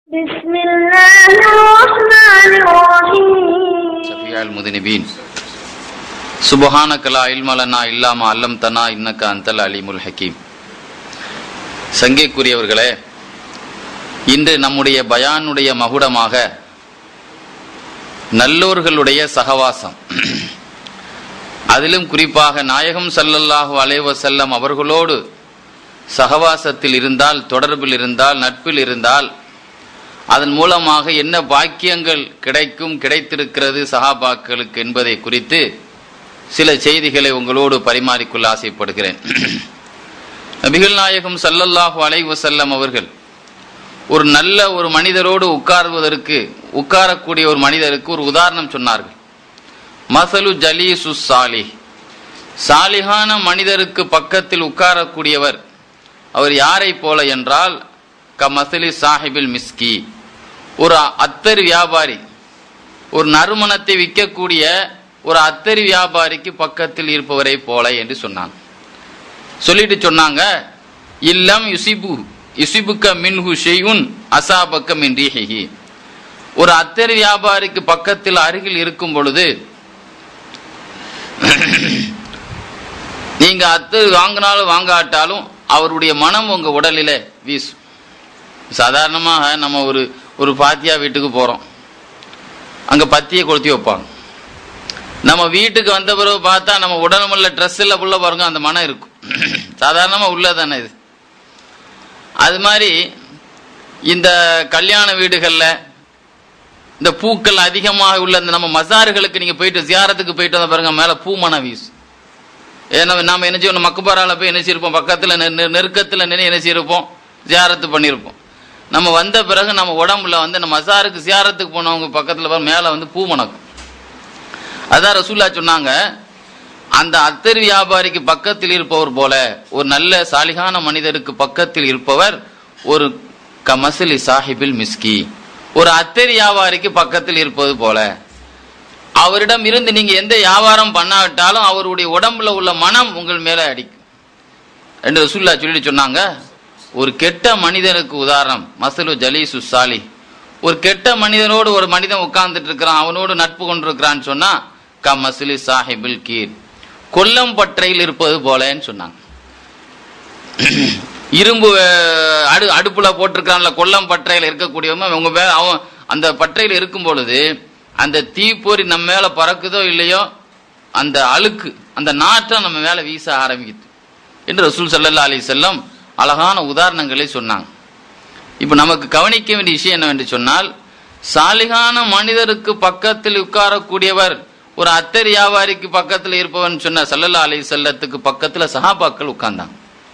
بسم الله الرحمن الرحيم شفيع المذنبين سبحانك لا علم لنا إلا ما علمتنا إنك أنت العليم الحكيم சங்கைக்குரியவர்களே இன்று நம்முடைய பயானுடைய மகுடமாக நல்லோர்களுடைய சகவாசம் அதிலும் குறிப்பாக நாயகம் ஸல்லல்லாஹு அலைஹி வஸல்லம் அவர்களோடு சகவாசத்தில் இருந்தால் தொடர்பில் இருந்தால் நட்பில் இருந்தால் அதன் மூலமாக என்ன பாக்கியங்கள் கிடைக்கும் கிடைத்திருக்கிறது சஹாபாக்களுக்கு என்பதை குறித்து சில செய்திகளை உங்களோடு பரிமாறிக்கொள்ள ஆசைப்படுகிறேன் நபிகள் நாயகம் ஸல்லல்லாஹு அலைஹி வஸல்லம் அவர்கள் ஒரு நல்ல ஒரு மனிதரோடு உட்கார்வதற்கு உட்காரக்கூடிய ஒரு மனிதருக்கு ஒரு உதாரணம் சொன்னார்கள் மசலு ஜலீசு சாலி சாலிகான மனிதருக்கு பக்கத்தில் உட்காரக்கூடியவர் அவர் யாரை போல என்றால் க மசலி சாஹிபில் மிஸ்கி ஒரு அத்தர் வியாபாரி ஒரு நறுமணத்தை விற்கக்கூடிய ஒரு அத்தரி வியாபாரிக்கு பக்கத்தில் இருப்பவரை போல என்று சொன்னாங்க சொல்லிட்டு சொன்னாங்க இல்லம் யுசிபு யுசிபுக்க மின்ஹு ஷெய்யுன் அசாபக்க மின் ரீஹிஹி ஒரு அத்தர் வியாபாரிக்கு பக்கத்தில் அருகில் இருக்கும் பொழுது நீங்க அத்தர் வாங்கினாலும் வாங்காட்டாலும் அவருடைய மனம் உங்க உடலிலே வீசும் சாதாரணமாக நம்ம ஒரு ஒரு பாத்தியா வீட்டுக்கு போறோம் அங்க பத்தியை கொளுத்தி வைப்பாங்க நம்ம வீட்டுக்கு வந்த பிறகு பார்த்தா நம்ம உடம்புல ட்ரெஸ் எல்லாம் உள்ள பாருங்க அந்த மனம் இருக்கும் சாதாரணமா உள்ள தானே இது அது மாதிரி இந்த கல்யாண வீடுகள்ல இந்த பூக்கள் அதிகமாக உள்ள இந்த நம்ம மசார்களுக்கு நீங்க போயிட்டு ஜியாரத்துக்கு போயிட்டு வந்த பாருங்க மேல பூ மனம் வீசும் ஏன்னா நாம என்ன செய்வோம் மக்குபாரால போய் என்ன செய்யிருப்போம் பக்கத்துல நெ- நெ- நெருக்கத்துல நின்று என்ன செய்யிருப்போம் ஜியாரத்து பண்ணியிருப்போம் நம்ம வந்த பிறகு நம்ம உடம்புல வந்து நம்ம மசாருக்கு ஜியாரத்துக்கு போனவங்க பக்கத்துல பாரு மேல வந்து பூ மணக்கும் அதான் ரசூல்லா சொன்னாங்க அந்த அத்தர் வியாபாரிக்கு பக்கத்தில் இருப்பவர் போல ஒரு நல்ல சாலிகான மனிதருக்கு பக்கத்தில் இருப்பவர் ஒரு கமசலி சாஹிபில் மிஸ்கி ஒரு அத்தர் வியாபாரிக்கு பக்கத்தில் இருப்பது போல அவரிடம் இருந்து நீங்க எந்த வியாபாரம் பண்ணாவிட்டாலும் அவருடைய உடம்புல உள்ள மனம் உங்கள் மேல அடிக்கும் என்று ரசூல்லா சொல்லிட்டு சொன்னாங்க ஒரு கெட்ட மனிதனுக்கு உதாரணம் மசலு ஜலீசு சாலி ஒரு கெட்ட மனிதனோடு ஒரு மனிதன் உட்கார்ந்துட்டு இருக்கிறான் அவனோடு நட்பு கொண்டிருக்கிறான்னு சொன்னா க மசிலி சாஹிபில் கீர் கொல்லம் பற்றையில் இருப்பது போலன்னு சொன்னாங்க இரும்பு அஹ், அடு அடுப்புல போட்டிருக்கான்ல கொல்லம் பற்றையில் இருக்கக்கூடியவங்க உங்க மேல அவன் அந்த பற்றையில் இருக்கும் பொழுது அந்த தீப்பொறி நம்ம மேல பறக்குதோ இல்லையோ அந்த அழுக்கு அந்த நாற்றம் நம்ம மேல வீச ஆரம்பிக்குது என்று ரசூல் ஸல்லல்லாஹு அலைஹி செல்லம் அழகான உதாரணங்களை சொன்னாங்க இப்ப நமக்கு கவனிக்க வேண்டிய விஷயம் என்னவென்று சொன்னால் சாலிகான மனிதருக்கு பக்கத்தில் உட்காரக்கூடியவர் ஒரு அத்தர் வியாபாரிக்கு பக்கத்தில் இருப்பவன் சொன்ன சல்லல்லா அலி செல்லத்துக்கு பக்கத்துல சஹாபாக்கள் உட்கார்ந்தாங்க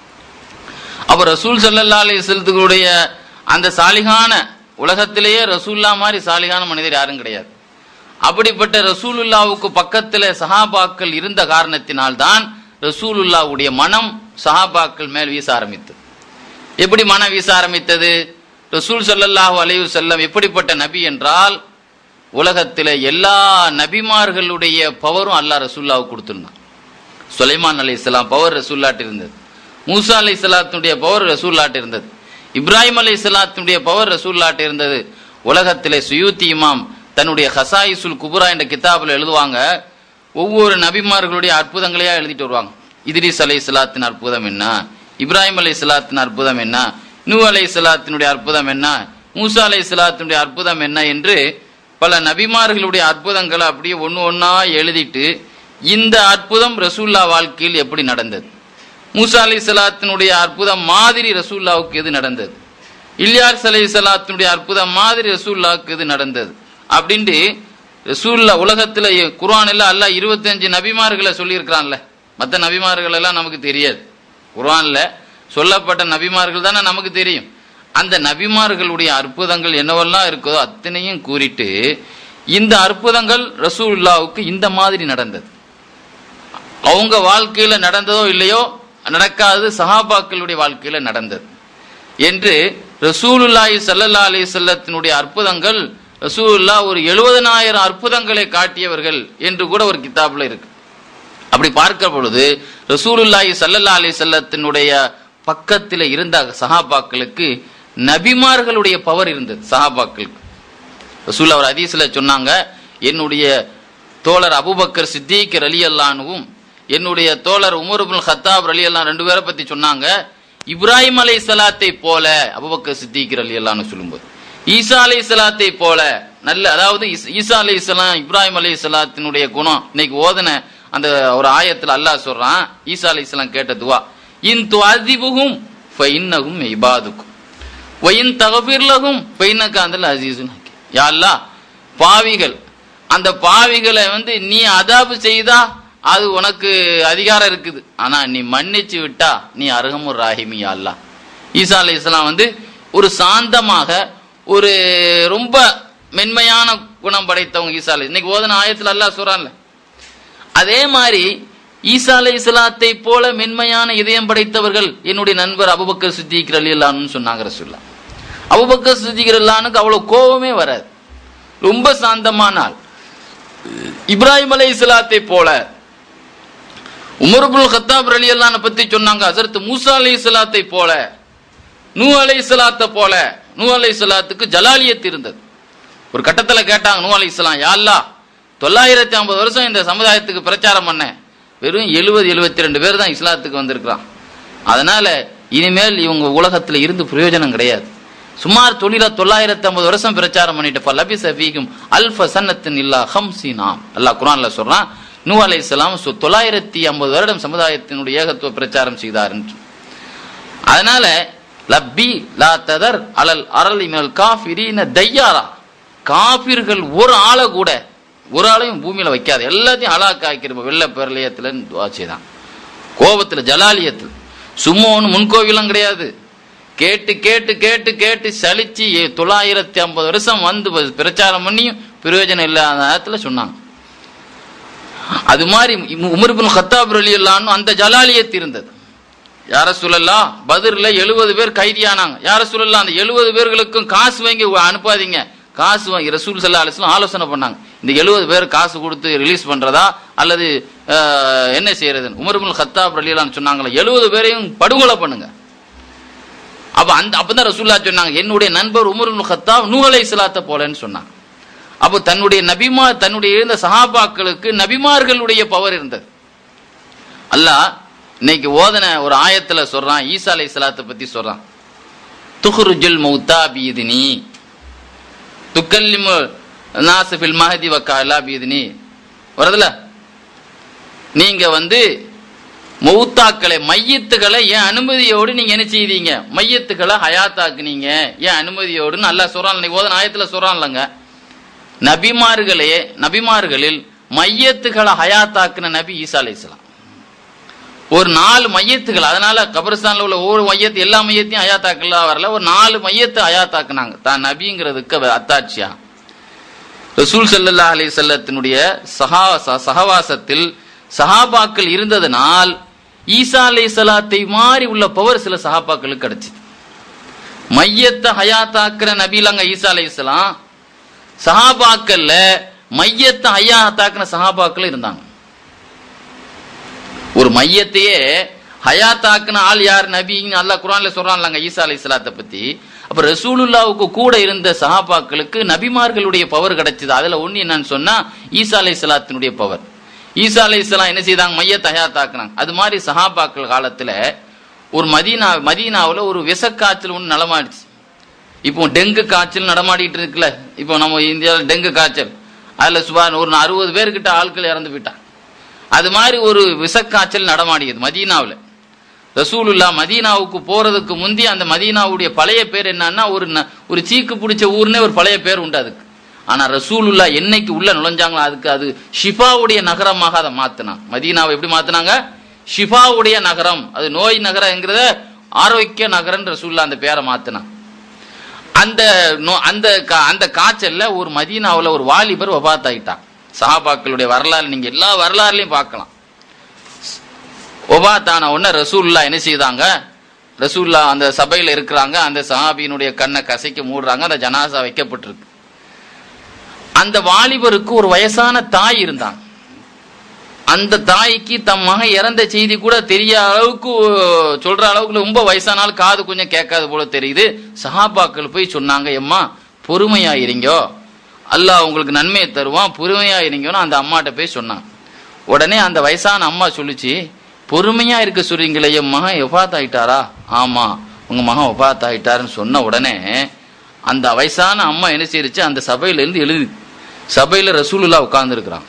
அப்ப ரசூல் சல்லல்லா அலி செல்லத்துடைய அந்த சாலிகான உலகத்திலேயே ரசூல்லா மாதிரி சாலிகான மனிதர் யாரும் கிடையாது அப்படிப்பட்ட ரசூலுல்லாவுக்கு பக்கத்துல சஹாபாக்கள் இருந்த காரணத்தினால்தான் ரசூலுல்லாவுடைய மனம் சஹாபாக்கள் மேல் வீச ஆரம்பித்தது எப்படி மனம் வீச ஆரம்பித்தது ரசூல் ஸல்லல்லாஹு அலைஹி வஸல்லம் எப்படிப்பட்ட நபி என்றால் உலகத்திலே எல்லா நபிமார்களுடைய பவரும் அல்லாஹ் ரசூல்லாவுக்கு கொடுத்திருந்தான் சுலைமான் அலைஹிஸ்ஸலாம் பவர் ரசூல்லாட்டு இருந்தது மூசா அலைஹிஸ்ஸலாத்துடைய பவர் ரசூல்லாட்டு இருந்தது இப்ராஹிம் அலைஹிஸ்ஸலாத்துடைய பவர் ரசூல்லாட்டு இருந்தது உலகத்திலே சுயூத்தி இமாம் தன்னுடைய ஹசாயிசுல் குபுரா என்ற கிதாபில் எழுதுவாங்க ஒவ்வொரு நபிமார்களுடைய அற்புதங்களையா எழுதிட்டு வருவாங்க இத்ரிஸ் அலைஹிஸ்ஸலாத்தின் அற்புதம் என்ன இப்ராஹிம் அலைஹிஸ்ஸலாத்தின் அற்புதம் என்ன நூ அலைஹிஸ்ஸலாத்தினுடைய அற்புதம் என்ன மூசா அலைஹிஸ்ஸலாத்தினுடைய அற்புதம் என்ன என்று பல நபிமார்களுடைய அற்புதங்களை அப்படியே ஒன்று ஒன்றா எழுதிட்டு இந்த அற்புதம் ரசூல்லா வாழ்க்கையில் எப்படி நடந்தது மூசா அலி சலாத்தினுடைய அற்புதம் மாதிரி ரசூல்லாவுக்கு எது நடந்தது இல்யாஸ் அலை சலாத்தினுடைய அற்புதம் மாதிரி ரசூல்லாவுக்கு எது நடந்தது அப்படின்ட்டு ரசூல்லா உலகத்துல குர்ஆன்ல அல்லாஹ் இருபத்தஞ்சு நபிமார்களை சொல்லியிருக்கிறான்ல மற்ற நபிமார்கள் எல்லாம் நமக்கு தெரியாது குர்ஆன்ல சொல்லப்பட்ட நபிமார்கள் தானே நமக்கு தெரியும் அந்த நபிமார்களுடைய அற்புதங்கள் என்னவெல்லாம் இருக்குதோ அத்தனையும் கூறிட்டு இந்த அற்புதங்கள் ரசூலுல்லாவுக்கு இந்த மாதிரி நடந்தது அவங்க வாழ்க்கையில நடந்ததோ இல்லையோ நடக்காதது சஹாபாக்களுடைய வாழ்க்கையில நடந்தது என்று ரசூலுல்லாஹி ஸல்லல்லாஹு அலைஹி வஸல்லத்தினுடைய அற்புதங்கள் ரசூலுல்லா ஒரு எழுபதனாயிரம் அற்புதங்களை காட்டியவர்கள் என்று கூட ஒரு கிதாப்ல இருக்கு அப்படி பார்க்கிற பொழுது ரசூலுல்லாஹி ஸல்லல்லாஹு அலைஹி வஸல்லத்தினுடைய பக்கத்தில் இருந்த சஹாபாக்களுக்கு நபிமார்களுடைய பவர் இருந்தது சஹாபாக்களுக்கு ரசூல் அவர் ஹதீஸ்ல சொன்னாங்க என்னுடைய தோழர் அபூபக்கர் சித்திக் அலி அல்லானுவும் என்னுடைய தோழர் உமர் இப்னு ஹத்தாப் அலி அல்லான் ரெண்டு பேரை பத்தி சொன்னாங்க இப்ராஹிம் அலை சலாத்தை போல அபூபக்கர் சித்திக் அலி அல்லான்னு சொல்லும்போது ஈசா அலை சலாத்தை போல நல்ல அதாவது ஈஸ்- ஈசா அலை சலாம் இப்ராஹிம் அலை சலாத்தினுடைய குணம் இன்னைக்கு ஓதன அந்த ஒரு ஆயத்துல அல்லாஹ் சொல்றான் ஈசா அலை சலாம் கேட்ட துவா இன் துஅதிபுஹும் ஃபஇன்னஹும் இபாதுக்கும் ஒயின் தகபிர்லகும் பெய்னக்க அந்த அசீசுன் ஹக்கீம். யா அல்லாஹ் பாவிகள் அந்த பாவிகளை வந்து நீ அதாபு செய்தா அது உனக்கு அதிகாரம் இருக்குது ஆனா நீ மன்னிச்சு விட்டா நீ அருகமுர் ராஹிமி யா அல்லாஹ் ஈசா அலை இஸ்லாம் வந்து ஒரு சாந்தமாக ஒரு ரொம்ப மென்மையான குணம் படைத்தவங்க ஈசா அலை இன்னைக்கு ஓதன ஆயத்துல அல்லாஹ் சொல்றான்ல அதே மாதிரி ஈசா அலை இஸ்லாத்தை போல மென்மையான இதயம் படைத்தவர்கள் என்னுடைய நண்பர் அபுபக்கர் சித்திக் ரலியல்லான்னு சொன்னாங்க ரசூல்லா அபுபக்கர் சித்திக் ரலியல்லானுக்கு அவ்வளவு கோபமே வராது ரொம்ப சாந்தமான ஆள் இப்ராஹிம் அலை இஸ்லாத்தை போல உமர்புல் கத்தாப் ரலியல்லான பத்தி சொன்னாங்க ஹசரத் மூசா அலை இஸ்லாத்தை போல நூ அலை இஸ்லாத்தை போல நூ அலை இஸ்லாத்துக்கு ஜலாலியத் இருந்தது ஒரு கட்டத்துல கேட்டாங்க நூ அலை இஸ்லாம் யா அல்லாஹ் தொள்ளாயிரத்தி ஐம்பது வருஷம் இந்த சமுதாயத்துக்கு பிரச்சாரம் பண்ணேன் வெறும் எழுபது எழுபத்தி ரெண்டு பேர் தான் இஸ்லாத்துக்கு வந்திருக்கிறான் அதனால இனிமேல் இவங்க உலகத்துல இருந்து பிரயோஜனம் கிடையாது சுமார் தொழில தொள்ளாயிரத்தி ஐம்பது வருஷம் பிரச்சாரம் பண்ணிட்டு லபி சபீகும் அல்ஃப சன்னத்தின் இல்லா ஹம்சினாம் அல்லாஹ் குரான்ல சொல்றான் நூ அலை இஸ்லாம் தொள்ளாயிரத்தி ஐம்பது வருடம் சமுதாயத்தினுடைய ஏகத்துவ பிரச்சாரம் செய்தார் என்று அதனால லப்பி லா ததர் அலல் அரளி மினல் காஃபிரீன தையாரா காபிர்கள் ஒரு ஆளை கூட ஒரு ஆளையும் பூமியில வைக்காது எல்லாத்தையும் அலாக்காக்கிருப்ப வெள்ள பெரலியத்துல துவா செய்தான் கோபத்துல ஜலாலியத்தில் சும்மா ஒன்று முன்கோவிலும் கிடையாது கேட்டு கேட்டு கேட்டு கேட்டு சலிச்சு ஏ- தொள்ளாயிரத்தி ஐம்பது வருஷம் வந்து ப- பிரச்சாரம் பண்ணியும் பிரயோஜனம் இல்லாத நேரத்துல சொன்னாங்க அது மாதிரி உமர் பின் ஹத்தாப் ரலியல்லான்னு அந்த ஜலாலியத் இருந்தது யார சொல்லலாம் பதிரில் எழுபது பேர் கைதியானாங்க யார சொல்லலாம் அந்த எழுபது பேர்களுக்கும் காசு வாங்கி அனுப்பாதீங்க காசு வாங்கி ரசூல் சல்லா அலிஸ்லாம் ஆலோசனை பண்ணாங்க இந்த எழுபது பேர் காசு கொடுத்து ரிலீஸ் பண்றதா அல்லது அஹ், என்ன செய்யறதுன்னு உமர் பின் ஹத்தாப் ரலியல்லான்னு சொன்னாங்களே எழுபது பேரையும் படுகொலை பண்ணுங்க அப்ப அந்த அப்பதான் ரசூல்லா சொன்னாங்க என்னுடைய நண்பர் உமர் பின் ஹத்தாப் நூ அலை இஸ்லாத்தை போலன்னு சொன்னாங்க அப்போ தன்னுடைய நபிமா தன்னுடைய இருந்த சஹாபாக்களுக்கு நபிமார்களுடைய பவர் இருந்தது அல்லாஹ் இன்னைக்கு ஓதன ஒரு ஆயத்துல சொல்றான் ஈசா அலை சலாத்தை பத்தி சொல்றான் துஹ்ருஜுல் மௌத்தா பீதினி துக்கல்லிமு நாசஃபில் மஹதி வக்காலா பீதினி வருதுல நீங்க வந்து மௌத்தாக்களை மையத்துகளை என் அனுமதியோடு நீங்க என்ன செய்தீங்க மையத்துக்களை ஹயாத்தாக்குனீங்க என் அனுமதியோடுன்னு நல்லா சொல்றான் இன்னைக்கு ஓதன ஆயத்துல சொல்றான்லங்க நபிமார்களே நபிமார்களில் மையத்துகளை ஹயாத்தாக்குன நபி ஈசா அலைஹிஸ்ஸலாம் ஒரு நாலு மையத்துகள் அதனால கபரிஸ்தான்ல உள்ள ஒவ்வொரு மையத்து எல்லா மையத்தையும் அயாத்தாக்கெல்லாம் வரல ஒரு நாலு மையத்தை அயாத்தாக்குனாங்க தான் நபிங்கிறதுக்கு அவ அத்தாட்சியா ரசூல் ஸல்லல்லாஹு அலைஹி வஸல்லத்தினுடைய சஹா ச- சஹவாசத்தில் சஹாபாக்கள் இருந்ததனால் ஈசா அலை சலாத்தை மாதிரி உள்ள பவர் சில சஹாபாக்களுக்கு கிடைச்சது மையத்தை ஹயாத்தாக்குற நபிலங்க ஈசா அலைஹிஸ்ஸலாம் சஹாபாக்கள்ல மையத்தை ஹயாத்தாக்குன சஹாபாக்கள் இருந்தாங்க ஒரு மையத்தையே ஹயாத்தாக்குன ஆள் யார் நபின்னு அல்லாஹ் குரான்ல சொல்றான்லங்க ஈசா அலை சலாத்தை பத்தி அப்ப ரசூலுல்லாவுக்கு கூட இருந்த சஹாபாக்களுக்கு நபிமார்களுடைய பவர் கிடைச்சது அதுல ஒண்ணு என்னன்னு சொன்னா ஈசா அலை சலாத்தினுடைய பவர் ஈசா அலை என்ன செய்தாங்க மையத்தை ஹயாத்தாக்குனாங்க அது மாதிரி சஹாபாக்கள் காலத்துல ஒரு மதீனா மதீனாவுல ஒரு விஷக்காய்ச்சல் ஒன்று நலமாயிடுச்சு இப்போ டெங்கு காய்ச்சல் நடமாடிட்டு இருக்குல்ல இப்போ நம்ம இந்தியாவில் டெங்கு காய்ச்சல் அதுல சுமார் ஒரு அறுபது பேர்கிட்ட ஆட்கள் இறந்து போயிட்டாங்க அது மாதிரி ஒரு விஷக்காய்ச்சல் நடமாடியது மதீனாவில் ரசூலுல்லா மதீனாவுக்கு போறதுக்கு முந்தி அந்த மதீனாவுடைய பழைய பேர் என்னன்னா ஒரு ந- ஒரு சீக்கு பிடிச்ச ஊர்னே ஒரு பழைய பேர் உண்டு அதுக்கு ஆனா ரசூலுல்லா என்னைக்கு உள்ள நுழைஞ்சாங்களோ அதுக்கு அது ஷிஃபாவுடைய நகரமாக அதை மாத்தினாங்க மதீனாவை எப்படி மாத்தினாங்க ஷிஃபாவுடைய நகரம் அது நோய் நகரங்கிறத ஆரோக்கிய நகரன் ரசூலுல்லா அந்த பேரை மாத்தினாங்க அந்த நோ- அந்த கா- அந்த காய்ச்சல்ல ஒரு மதீனாவுல ஒரு வாலிபர் வபாத் ஆயிட்டான் சஹாபாக்களுடைய வரலாறு நீங்க எல்லா வரலாறுலையும் பார்க்கலாம் ஒபாத்தான உடனே ரசூல்லா என்ன செய்தாங்க ரசூல்லா அந்த சபையில இருக்கிறாங்க அந்த சஹாபியினுடைய கண்ணை கசைக்க மூடுறாங்க அந்த ஜனாசா வைக்கப்பட்டிருக்கு அந்த வாலிபருக்கு ஒரு வயசான தாய் இருந்தாங்க அந்த தாய்க்கு தம் மகன் இறந்த செய்தி கூட தெரிய அளவுக்கு சொல்ற அளவுக்கு ரொம்ப வயசானாலும் காது கொஞ்சம் கேட்காத போல தெரியுது சஹாபாக்கள் போய் சொன்னாங்க எம்மா பொறுமையா இருங்கோ அல்லாஹ் உங்களுக்கு நன்மையை தருவான் பொறுமையா இருங்கன்னு அந்த அம்மாட்ட போய் சொன்னான் உடனே அந்த வயசான அம்மா சொல்லுச்சு பொறுமையா இருக்க சொல்றீங்களே என் மகன் எஃபாத் ஆயிட்டாரா ஆமா உங்க மகன் ஒபாத் ஆயிட்டாருன்னு சொன்ன உடனே அந்த வயசான அம்மா என்ன செய்யுச்சு அந்த சபையில இருந்து எழுது சபையில ரசூலுல்லா உட்கார்ந்து இருக்கிறான்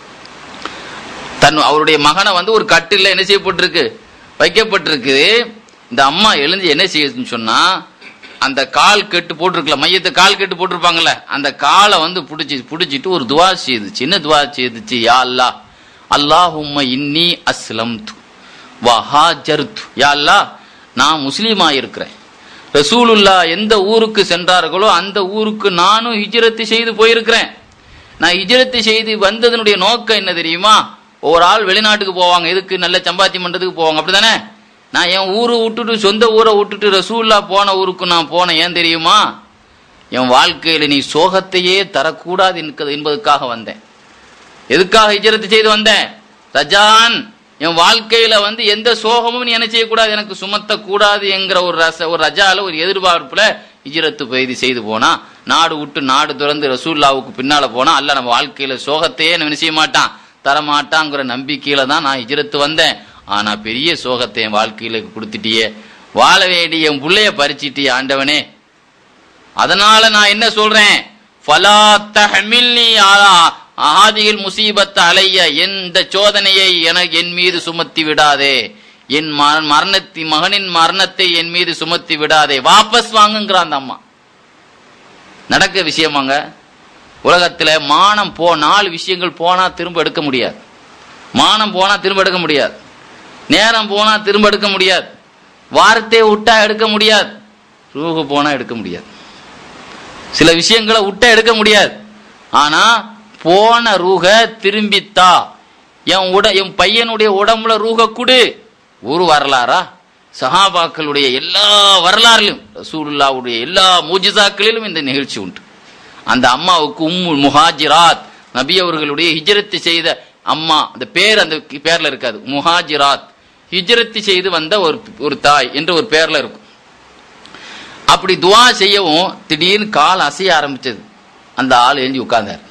தன் அவருடைய மகனை வந்து ஒரு கட்டில என்ன செய்யப்பட்டிருக்கு வைக்கப்பட்டிருக்கு இந்த அம்மா எழுந்து என்ன செய்யுதுன்னு சொன்னா அந்த கால் கெட்டு போட்டிருக்கல மையத்தை கால் கெட்டு போட்டிருப்பாங்கல்ல அந்த காலை வந்து பிடிச்சி பிடிச்சிட்டு ஒரு துவா செய்துச்சு என்ன துவா செய்துச்சு யா அல்லாஹ் அல்லாஹும்ம இன்னி அஸ்லம்து வஹாஜர்து யா அல்லாஹ் நான் முஸ்லீமா இருக்கிறேன் ரசூலுல்லா எந்த ஊருக்கு சென்றார்களோ அந்த ஊருக்கு நானும் ஹிஜ்ரத்து செய்து போயிருக்கிறேன் நான் ஹிஜ்ரத்து செய்து வந்ததனுடைய நோக்கம் என்ன தெரியுமா ஒரு ஆள் வெளிநாட்டுக்கு போவாங்க எதுக்கு நல்ல சம்பாத்தியம் பண்றதுக்கு போவாங்க அப்படிதானே நான் என் ஊரை விட்டுட்டு சொந்த ஊரை விட்டுட்டு ரசூல்லா போன ஊருக்கு நான் போனேன் ஏன் தெரியுமா என் வாழ்க்கையில நீ சோகத்தையே தரக்கூடாது என்பது- என்பதற்காக வந்தேன் எதுக்காக ஹிஜ்ரத்து செய்து வந்தேன் ரஜான் என் வாழ்க்கையில வந்து எந்த சோகமும் நீ என்ன செய்யக்கூடாது எனக்கு சுமத்த கூடாது என்கிற ஒரு ரச ஒரு ரஜால ஒரு எதிர்பார்ப்புல ஹிஜ்ரத்து பயிதி செய்து போனா நாடு விட்டு நாடு துறந்து ரசூல்லாவுக்கு பின்னால போனா அல்ல நம்ம வாழ்க்கையில சோகத்தையே நம்ம என்ன செய்ய மாட்டான் தரமாட்டாங்கிற நம்பிக்கையில தான் நான் ஹிஜ்ரத்து வந்தேன் ஆனா பெரிய சோகத்தை என் வாழ்க்கையில கொடுத்துட்டியே வாழ வேண்டிய என் புள்ளைய பறிச்சிட்டியே ஆண்டவனே அதனால நான் என்ன சொல்றேன் ஃபலா தஹ்மில்னி அலா ஆதியில் முசீபத் அலைய எந்த சோதனையை எனக்கு என் மீது சுமத்தி விடாதே என் மர- மரணத்தி மகனின் மரணத்தை என் மீது சுமத்தி விடாதே வாபஸ் வாங்குங்கிறான் அந்த அம்மா நடக்க விஷயமாங்க உலகத்துல மானம் போ நாலு விஷயங்கள் போனா திரும்ப எடுக்க முடியாது மானம் போனா திரும்ப எடுக்க முடியாது நேரம் போனா திரும்ப எடுக்க முடியாது வார்த்தையை விட்டா எடுக்க முடியாது ரூஹு போனா எடுக்க முடியாது சில விஷயங்களை விட்ட எடுக்க முடியாது ஆனா போன ரூக திரும்பித்தா என் உட என் பையனுடைய உடம்புல ரூக குடு ஒரு வரலாறா சஹாபாக்களுடைய எல்லா வரலாறுலையும் ரசூலுல்லாவுடைய எல்லா மூஜிசாக்களிலும் இந்த நிகழ்ச்சி உண்டு அந்த அம்மாவுக்கு உம்மு முஹாஜிராத் நபி அவர்களுடைய ஹிஜ்ரத்து செய்த அம்மா அந்த பேர் அந்த பேர்ல இருக்காது முஹாஜிராத் ஹிஜ்ரத்து செய்து வந்த ஒரு ஒரு தாய் என்ற ஒரு பேர்ல இருக்கும் அப்படி துவா செய்யவும் திடீர்னு கால் அசைய ஆரம்பிச்சது அந்த ஆள் எழுஞ்சி உட்கார்ந்தார்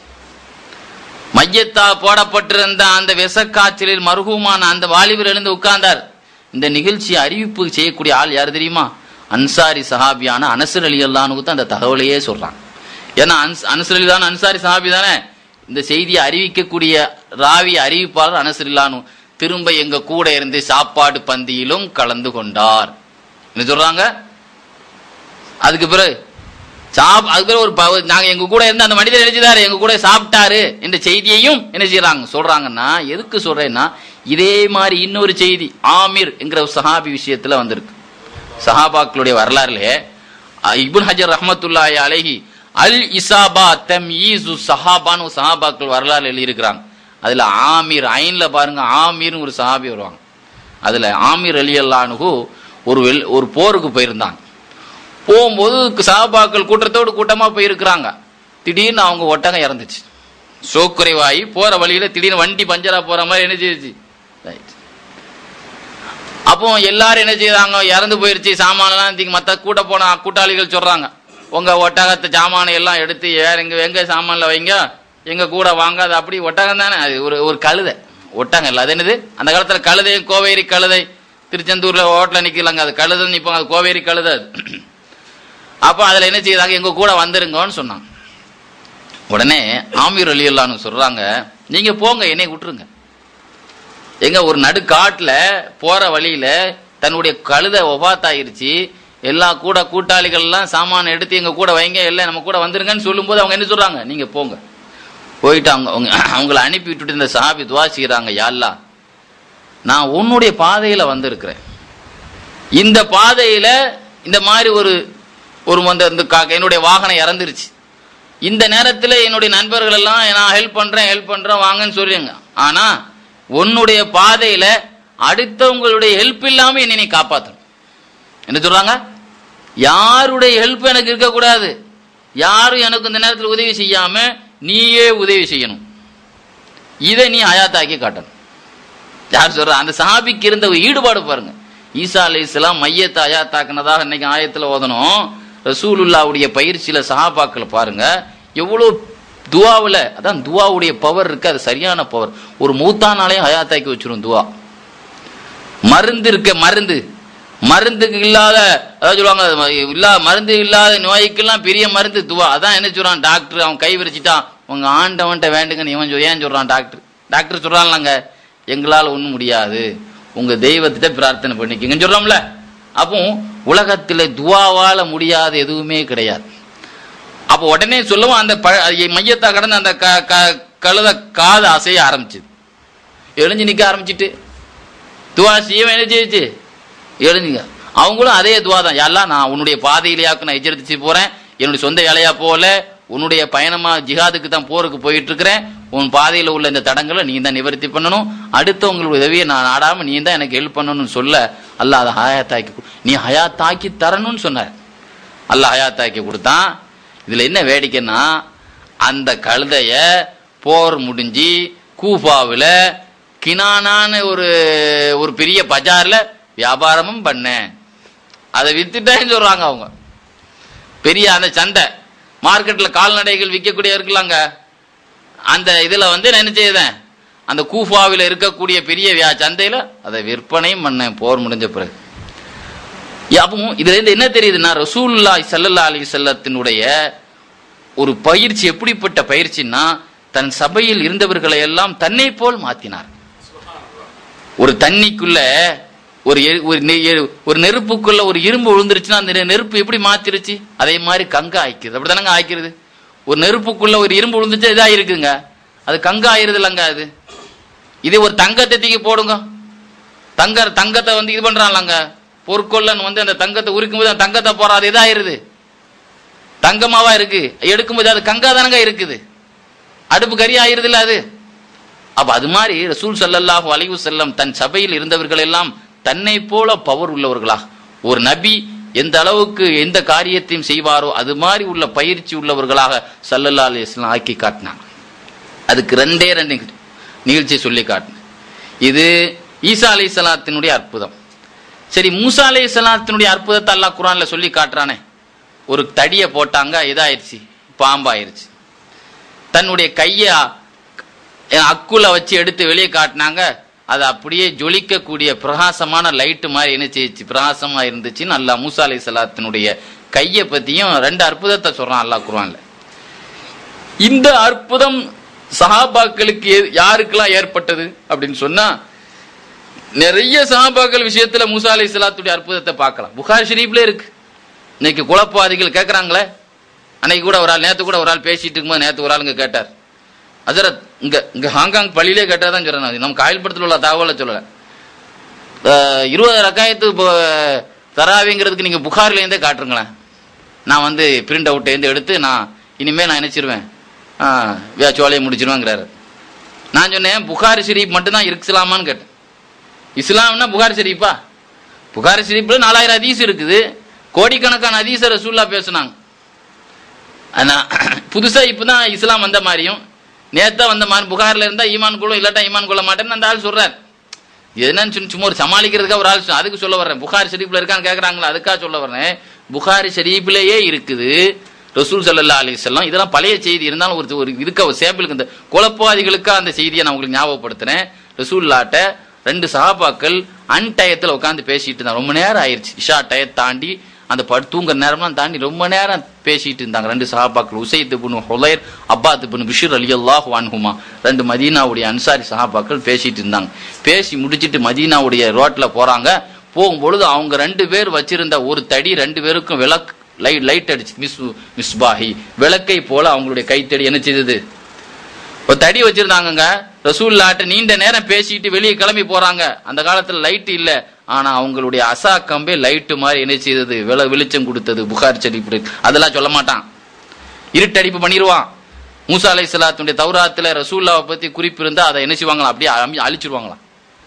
மையத்தா போடப்பட்டிருந்த அந்த விஷக்காய்ச்சலில் மருகுமான அந்த வாலிபர் எழுந்து உட்கார்ந்தார் இந்த நிகழ்ச்சியை அறிவிப்பு செய்யக்கூடிய ஆள் யார் தெரியுமா அன்சாரி சஹாபியான அனசர் அலி அல்லானுக்கு தான் அந்த தகவலையே சொல்றான் ஏன்னா அன்ஸ் அனசர் அலி தான் அன்சாரி சஹாபி தானே இந்த செய்தியை அறிவிக்கக்கூடிய ராவி அறிவிப்பாளர் அனசர் இல்லானு திரும்ப எங்க கூட இருந்து சாப்பாடு பந்தியிலும் கலந்து கொண்டார் என்ன சொல்றாங்க அதுக்கு பிறகு சாப் அதுக்கு பிறகு ஒரு ப- நாங்க எங்க கூட இருந்து அந்த மனிதர் நினைச்சுதாரு எங்க கூட சாப்பிட்டாரு என்ற செய்தியையும் என்ன செய்யறாங்க சொல்றாங்கன்னா எதுக்கு சொல்றேன்னா இதே மாதிரி இன்னொரு செய்தி ஆமிர் என்கிற ஒரு சஹாபி விஷயத்துல வந்திருக்கு சஹாபாக்களுடைய வரலாறுல இப்னு ஹஜர் ரஹ்மத்துல்லாஹி அலைஹி அல் இசாபா தம்யீசு சஹாபான்னு ஒரு சஹாபாக்கள் வரலாறு எழுதியிருக்கிறாங்க அதுல ஆமீர் ஐன்ல பாருங்க ஆமீர்னு ஒரு சஹாபி வருவாங்க அதுல ஆமீர் அலி அல்லானுகு ஒரு வெள் ஒரு போருக்கு போயிருந்தாங்க போகும்போது சஹாபாக்கள் கூட்டத்தோடு கூட்டமா போயிருக்கிறாங்க திடீர்னு அவங்க ஒட்டகம் இறந்துச்சு சோக்குறைவாகி போற வழியில திடீர்னு வண்டி பஞ்சரா போற மாதிரி என்ன செய்யுச்சு ஆயிடுச்சு. அப்போ எல்லாரும் என்ன செய்றாங்க இறந்து போயிருச்சு சாமானெல்லாம் தூக்கி மத்த கூட்ட போன கூட்டாளிகள் சொல்றாங்க உங்க ஒட்டகத்தை சாமானை எல்லாம் எடுத்து வேற எங்க எங்க சாமான்ல வைங்க எங்க கூட வாங்க அது அப்படி ஒட்டகம் தானே அது ஒரு ஒரு கழுதை ஒட்டகம் இல்லை அது என்னது அந்த காலத்துல கழுதையும் கோவேரி கழுதை திருச்செந்தூர்ல ஓட்டல நிக்கலாங்க அது கழுதை நிப்பாங்க அது கோவேரி கழுதை அது அப்போ அதுல என்ன செய்தாங்க எங்க கூட வந்துருங்கன்னு சொன்னாங்க உடனே ஆமீர் அலி அல்லான்னு சொல்றாங்க நீங்க போங்க என்னை விட்டுருங்க எங்க ஒரு நடுக்காட்டுல போற வழியில தன்னுடைய கழுதை ஒபாத்தாயிருச்சு எல்லா கூட கூட்டாளிகள் எல்லாம் சாமான எடுத்து எங்க கூட வைங்க எல்லாம் நம்ம கூட வந்துருங்கன்னு சொல்லும்போது அவங்க என்ன சொல்றாங்க நீங்க போங்க போயிட்டு அவங்க அவங்க அவங்கள அனுப்பி விட்டுட்டு இந்த சாபி துவா செய்யறாங்க யாழ்லா நான் உன்னுடைய பாதையில வந்திருக்கிறேன் இந்த பாதையில இந்த மாதிரி ஒரு ஒரு அந்த இந்த கா- என்னுடைய வாகனம் இறந்துருச்சு இந்த நேரத்துல என்னுடைய நண்பர்கள் எல்லாம் நான் ஹெல்ப் பண்றேன் ஹெல்ப் பண்றேன் வாங்கன்னு சொல்றீங்க ஆனா உன்னுடைய பாதையில அடுத்தவங்களுடைய ஹெல்ப் இல்லாம என்னை நீ காப்பாத்தணும் என்ன சொல்றாங்க யாருடைய ஹெல்ப் எனக்கு இருக்கக்கூடாது யாரும் எனக்கு இந்த நேரத்தில் உதவி செய்யாம நீயே உதவி செய்யணும் இதை நீ ஹயாத்தாக்கி காட்டணும் யார் சொல்றா அந்த சஹாபிக்கு இருந்த ஒரு ஈடுபாடு பாருங்க ஈசா அலி இஸ்லாம் மையத்தை அயாத்தாக்குனதாக இன்னைக்கு ஆயத்துல ஓதணும் ரசூலுல்லாவுடைய பயிற்சியில சஹாபாக்களை பாருங்க எவ்வளவு துவாவுல அதான் துவாவுடைய பவர் இருக்கு அது சரியான பவர் ஒரு மூத்தானாலே ஹயாத்தாக்கி வச்சிரும் துவா மருந்து இருக்க மருந்து மருந்துக்கு இல்லாத அதாவது சொல்லுவாங்க இல்லா மருந்து இல்லாத நோய்க்கெல்லாம் பெரிய மருந்து துவா அதான் என்ன சொல்றான் டாக்டர் அவன் கை விரிச்சிட்டான் உங்க ஆண்டவன்ட்ட வேண்டுங்கன்னு இவன் சொல்~ ஏன் சொல்றான் டாக்டர் டாக்டர் சொல்றான்லங்க எங்களால ஒண்ணும் முடியாது உங்க தெய்வத்திட்ட பிரார்த்தனை பண்ணிக்கங்கன்னு சொல்றோம்ல அப்போ உலகத்துல துவாவால முடியாத எதுவுமே கிடையாது அப்போ உடனே சொல்லவும் அந்த ப- மையத்தை கடந்து அந்த க- க- கழுத காது அசைய ஆரம்பிச்சுது எழுஞ்சு நிக்க ஆரம்பிச்சிட்டு துவா செய்ய என்ன செய்யுச்சு எழுந்துங்க அவங்களும் அதே துவா தான் எல்லாம் நான் உன்னுடைய பாதையிலேயாக்கு நான் எச்சரித்து போறேன் என்னுடைய சொந்த வேலையா போகல உன்னுடைய பயணமா ஜிஹாதுக்கு தான் போருக்கு போயிட்டு இருக்கிறேன் உன் பாதையில உள்ள இந்த தடங்களை நீ தான் நிவர்த்தி பண்ணணும் அடுத்தவங்களுடைய உதவியை நான் நாடாம நீ தான் எனக்கு ஹெல்ப் பண்ணணும்னு சொல்ல அல்லாஹ் அதை ஹயாத்தாக்கி கொடு- நீ ஹயாத்தாக்கி தரணும்னு சொன்னார் அல்லாஹ் ஹயாத்தாக்கி கொடுத்தான் இதுல என்ன வேடிக்கைன்னா அந்த கழுதைய போர் முடிஞ்சு கூஃபாவில் கினானான்னு ஒரு ஒரு பெரிய பஜார்ல வியாபாரமும் பண்ணேன் அதை வித்துட்டேன்னு சொல்றாங்க அவங்க பெரிய அந்த சந்தை மார்க்கெட்ல கால்நடைகள் விற்கக்கூடிய இருக்கலாங்க அந்த இதுல வந்து நான் என்ன செய்தேன் அந்த கூஃபாவில் இருக்கக்கூடிய பெரிய வியா சந்தையில அதை விற்பனையும் பண்ணேன் போர் முடிஞ்ச பிறகு அப்போ இதுல இருந்து என்ன தெரியுதுன்னா ரசூலுல்லாஹி ஸல்லல்லாஹு அலைஹி வஸல்லத்தினுடைய ஒரு பயிற்சி எப்படிப்பட்ட பயிற்சின்னா தன் சபையில் இருந்தவர்களை எல்லாம் தன்னை போல் மாத்தினார் ஒரு தண்ணிக்குள்ள ஒரு எ- ஒரு நெ- எ- ஒரு நெருப்புக்குள்ள ஒரு இரும்பு விழுந்துருச்சுன்னா அந்த நெ- நெருப்பு எப்படி மாத்திருச்சு அதே மாதிரி கங்க ஆய்க்குது அப்படிதானங்க ஆய்க்கிறது ஒரு நெருப்புக்குள்ள ஒரு இரும்பு விழுந்துச்சு இதா இருக்குங்க அது கங்க ஆயிருது இல்லைங்க அது இதே ஒரு தங்கத்தை தூக்கி போடுங்க தங்க தங்கத்தை வந்து இது பண்றான்லங்க பொற்கொள்ளன் வந்து அந்த தங்கத்தை உரிக்கும் போது அந்த தங்கத்தை போறாது இதாயிருது தங்கமாவா இருக்கு எடுக்கும்போது அது கங்கா தானங்க இருக்குது அடுப்பு கறி ஆயிருது இல்ல அது அப்ப அது மாதிரி ரசூல் ஸல்லல்லாஹு அலைஹி வஸல்லம் தன் சபையில் இருந்தவர்கள் எல்லாம் தன்னை போல பவர் உள்ளவர்களா ஒரு நபி எந்த அளவுக்கு எந்த காரியத்தையும் செய்வாரோ அது மாதிரி உள்ள பயிற்சி உள்ளவர்களாக ஸல்லல்லாஹு அலைஹி வஸல்லம் ஆக்கி காட்டினாங்க அதுக்கு ரெண்டே ரெண்டு நிகழ்ச்சி சொல்லி காட்டினேன் இது ஈசா அலை சலாத்தினுடைய அற்புதம் சரி மூசா அலை சலாத்தினுடைய அற்புதத்தை அல்லாஹ் குரான்ல சொல்லி காட்டுறானே ஒரு தடியை போட்டாங்க இதாயிருச்சு பாம்பாயிருச்சு தன்னுடைய கையை அக்குல வச்சு எடுத்து வெளியே காட்டினாங்க அது அப்படியே ஜொலிக்கக்கூடிய பிரகாசமான லைட்டு மாதிரி என்ன செய்யுச்சு பிரகாசமா இருந்துச்சுன்னு அல்லாஹ் மூசா அலை சலாத்தினுடைய கையை பத்தியும் ரெண்டு அற்புதத்தை சொல்றான் அல்லாஹ் குர்ஆன்ல இந்த அற்புதம் சஹாபாக்களுக்கு எ- யாருக்கெல்லாம் ஏற்பட்டது அப்படின்னு சொன்னா நிறைய சஹாபாக்கள் விஷயத்துல மூசா அலை சலாத்துடைய அற்புதத்தை பார்க்கலாம் புகார் ஷரீஃப்ல இருக்கு இன்னைக்கு குழப்பவாதிகள் கேட்கறாங்களே அன்னைக்கு கூட ஒரு ஆள் நேத்து கூட ஒரு ஆள் பேசிட்டு இருக்கும்போது நேத்து ஒரு ஆளுங்க கேட்டார் அசரத் இங்க இங்க ஹாங்காங் பள்ளியிலே கேட்டா தான் சொல்றேன் நான். நம்ம காயல்படத்தில் உள்ள தகவலை சொல்லல அஹ், இருபது ரக்காயத்து ப- தராவிங்கிறதுக்கு நீங்க புகார்ல இருந்தே காட்டுருங்களேன் நான் வந்து பிரிண்ட் அவுட் இருந்து எடுத்து நான் இனிமே நான் நினைச்சிருவேன் சோலையை முடிச்சிருவேங்கிறாரு நான் சொன்னேன் புகாரி ஷெரீப் மட்டும்தான் இஸ்லாமான்னு கேட்டேன் இஸ்லாம்னா புகாரி ஷெரீஃபா புகாரி ஷெரீஃப்ல நாலாயிரம் ஹதீஸ் இருக்குது கோடிக்கணக்கான ஹதீஸை ரசூல்லா பேசுனாங்க ஆனா புதுசா இப்பதான் இஸ்லாம் வந்த மாதிரியும் நேத்தா வந்த மாதிரி புகார்ல இருந்தா ஈமான் கொள்ளும் இல்லாட்டா ஈமான் கொள்ள மாட்டேன்னு அந்த ஆள் சொல்றாரு என்னன்னு சொல்லி சும்மா ஒரு சமாளிக்கிறதுக்காக ஒரு ஆள் சொ- அதுக்கு சொல்ல வர்றேன் புகாரி ஷெரீஃப்ல இருக்கான்னு கேக்குறாங்களா அதுக்காக சொல்ல வர்றேன் புகாரி ஷெரீஃப்லயே இருக்குது ரசூல் ஸல்லல்லாஹு அலைஹி வஸல்லம் இதெல்லாம் பழைய செய்தி இருந்தாலும் ஒரு ஒரு இருக்க ஒரு சேம்பிளுக்கு இந்த குழப்பவாதிகளுக்கா அந்த செய்தியை நான் உங்களுக்கு ஞாபகப்படுத்துறேன் ரசூல்லாட்ட ரெண்டு சஹாபாக்கள் அன்டயத்துல உட்காந்து பேசிட்டு இருந்தாங்க ரொம்ப நேரம் ஆயிருச்சு இஷா டயத் தாண்டி அந்த படு தூங்குற நேரம்லாம் தாண்டி ரொம்ப நேரம் பேசிட்டு இருந்தாங்க ரெண்டு சஹாபாக்கள் உசைத் இப்னு ஹுலைர் அப்பாத் இப்னு பிஷிர் ரலியல்லாஹு அன்ஹுமா ரெண்டு மதீனாவுடைய அன்சாரி சஹாபாக்கள் பேசிட்டு இருந்தாங்க பேசி முடிச்சிட்டு மதீனாவுடைய ரோட்ல போறாங்க போகும்பொழுது அவங்க ரெண்டு பேர் வச்சிருந்த ஒரு தடி ரெண்டு பேருக்கும் விளக்கு லைட் லைட் அடிச்சு மிஸ் மிஸ்பாஹி விளக்கை போல அவங்களுடைய கைத்தடி என்ன செய்தது ஒரு தடி வச்சிருந்தாங்கங்க ரசூல்லாட்ட நீண்ட நேரம் பேசிட்டு வெளியே கிளம்பி போறாங்க அந்த காலத்துல லைட் இல்ல ஆனா அவங்களுடைய அசா கம்பே லைட்டு மாதிரி என்ன செய்தது விள வெளிச்சம் கொடுத்தது புகார் செடிப்பு அதெல்லாம் சொல்ல மாட்டான் இருட்டடிப்பு பண்ணிடுவான் மூசா அலை சலாத்துடைய தௌராத்துல ரசூல்லாவை பத்தி குறிப்பு இருந்தா அதை என்ன செய்வாங்களாம் அப்படியே அமி- அழிச்சிருவாங்களாம்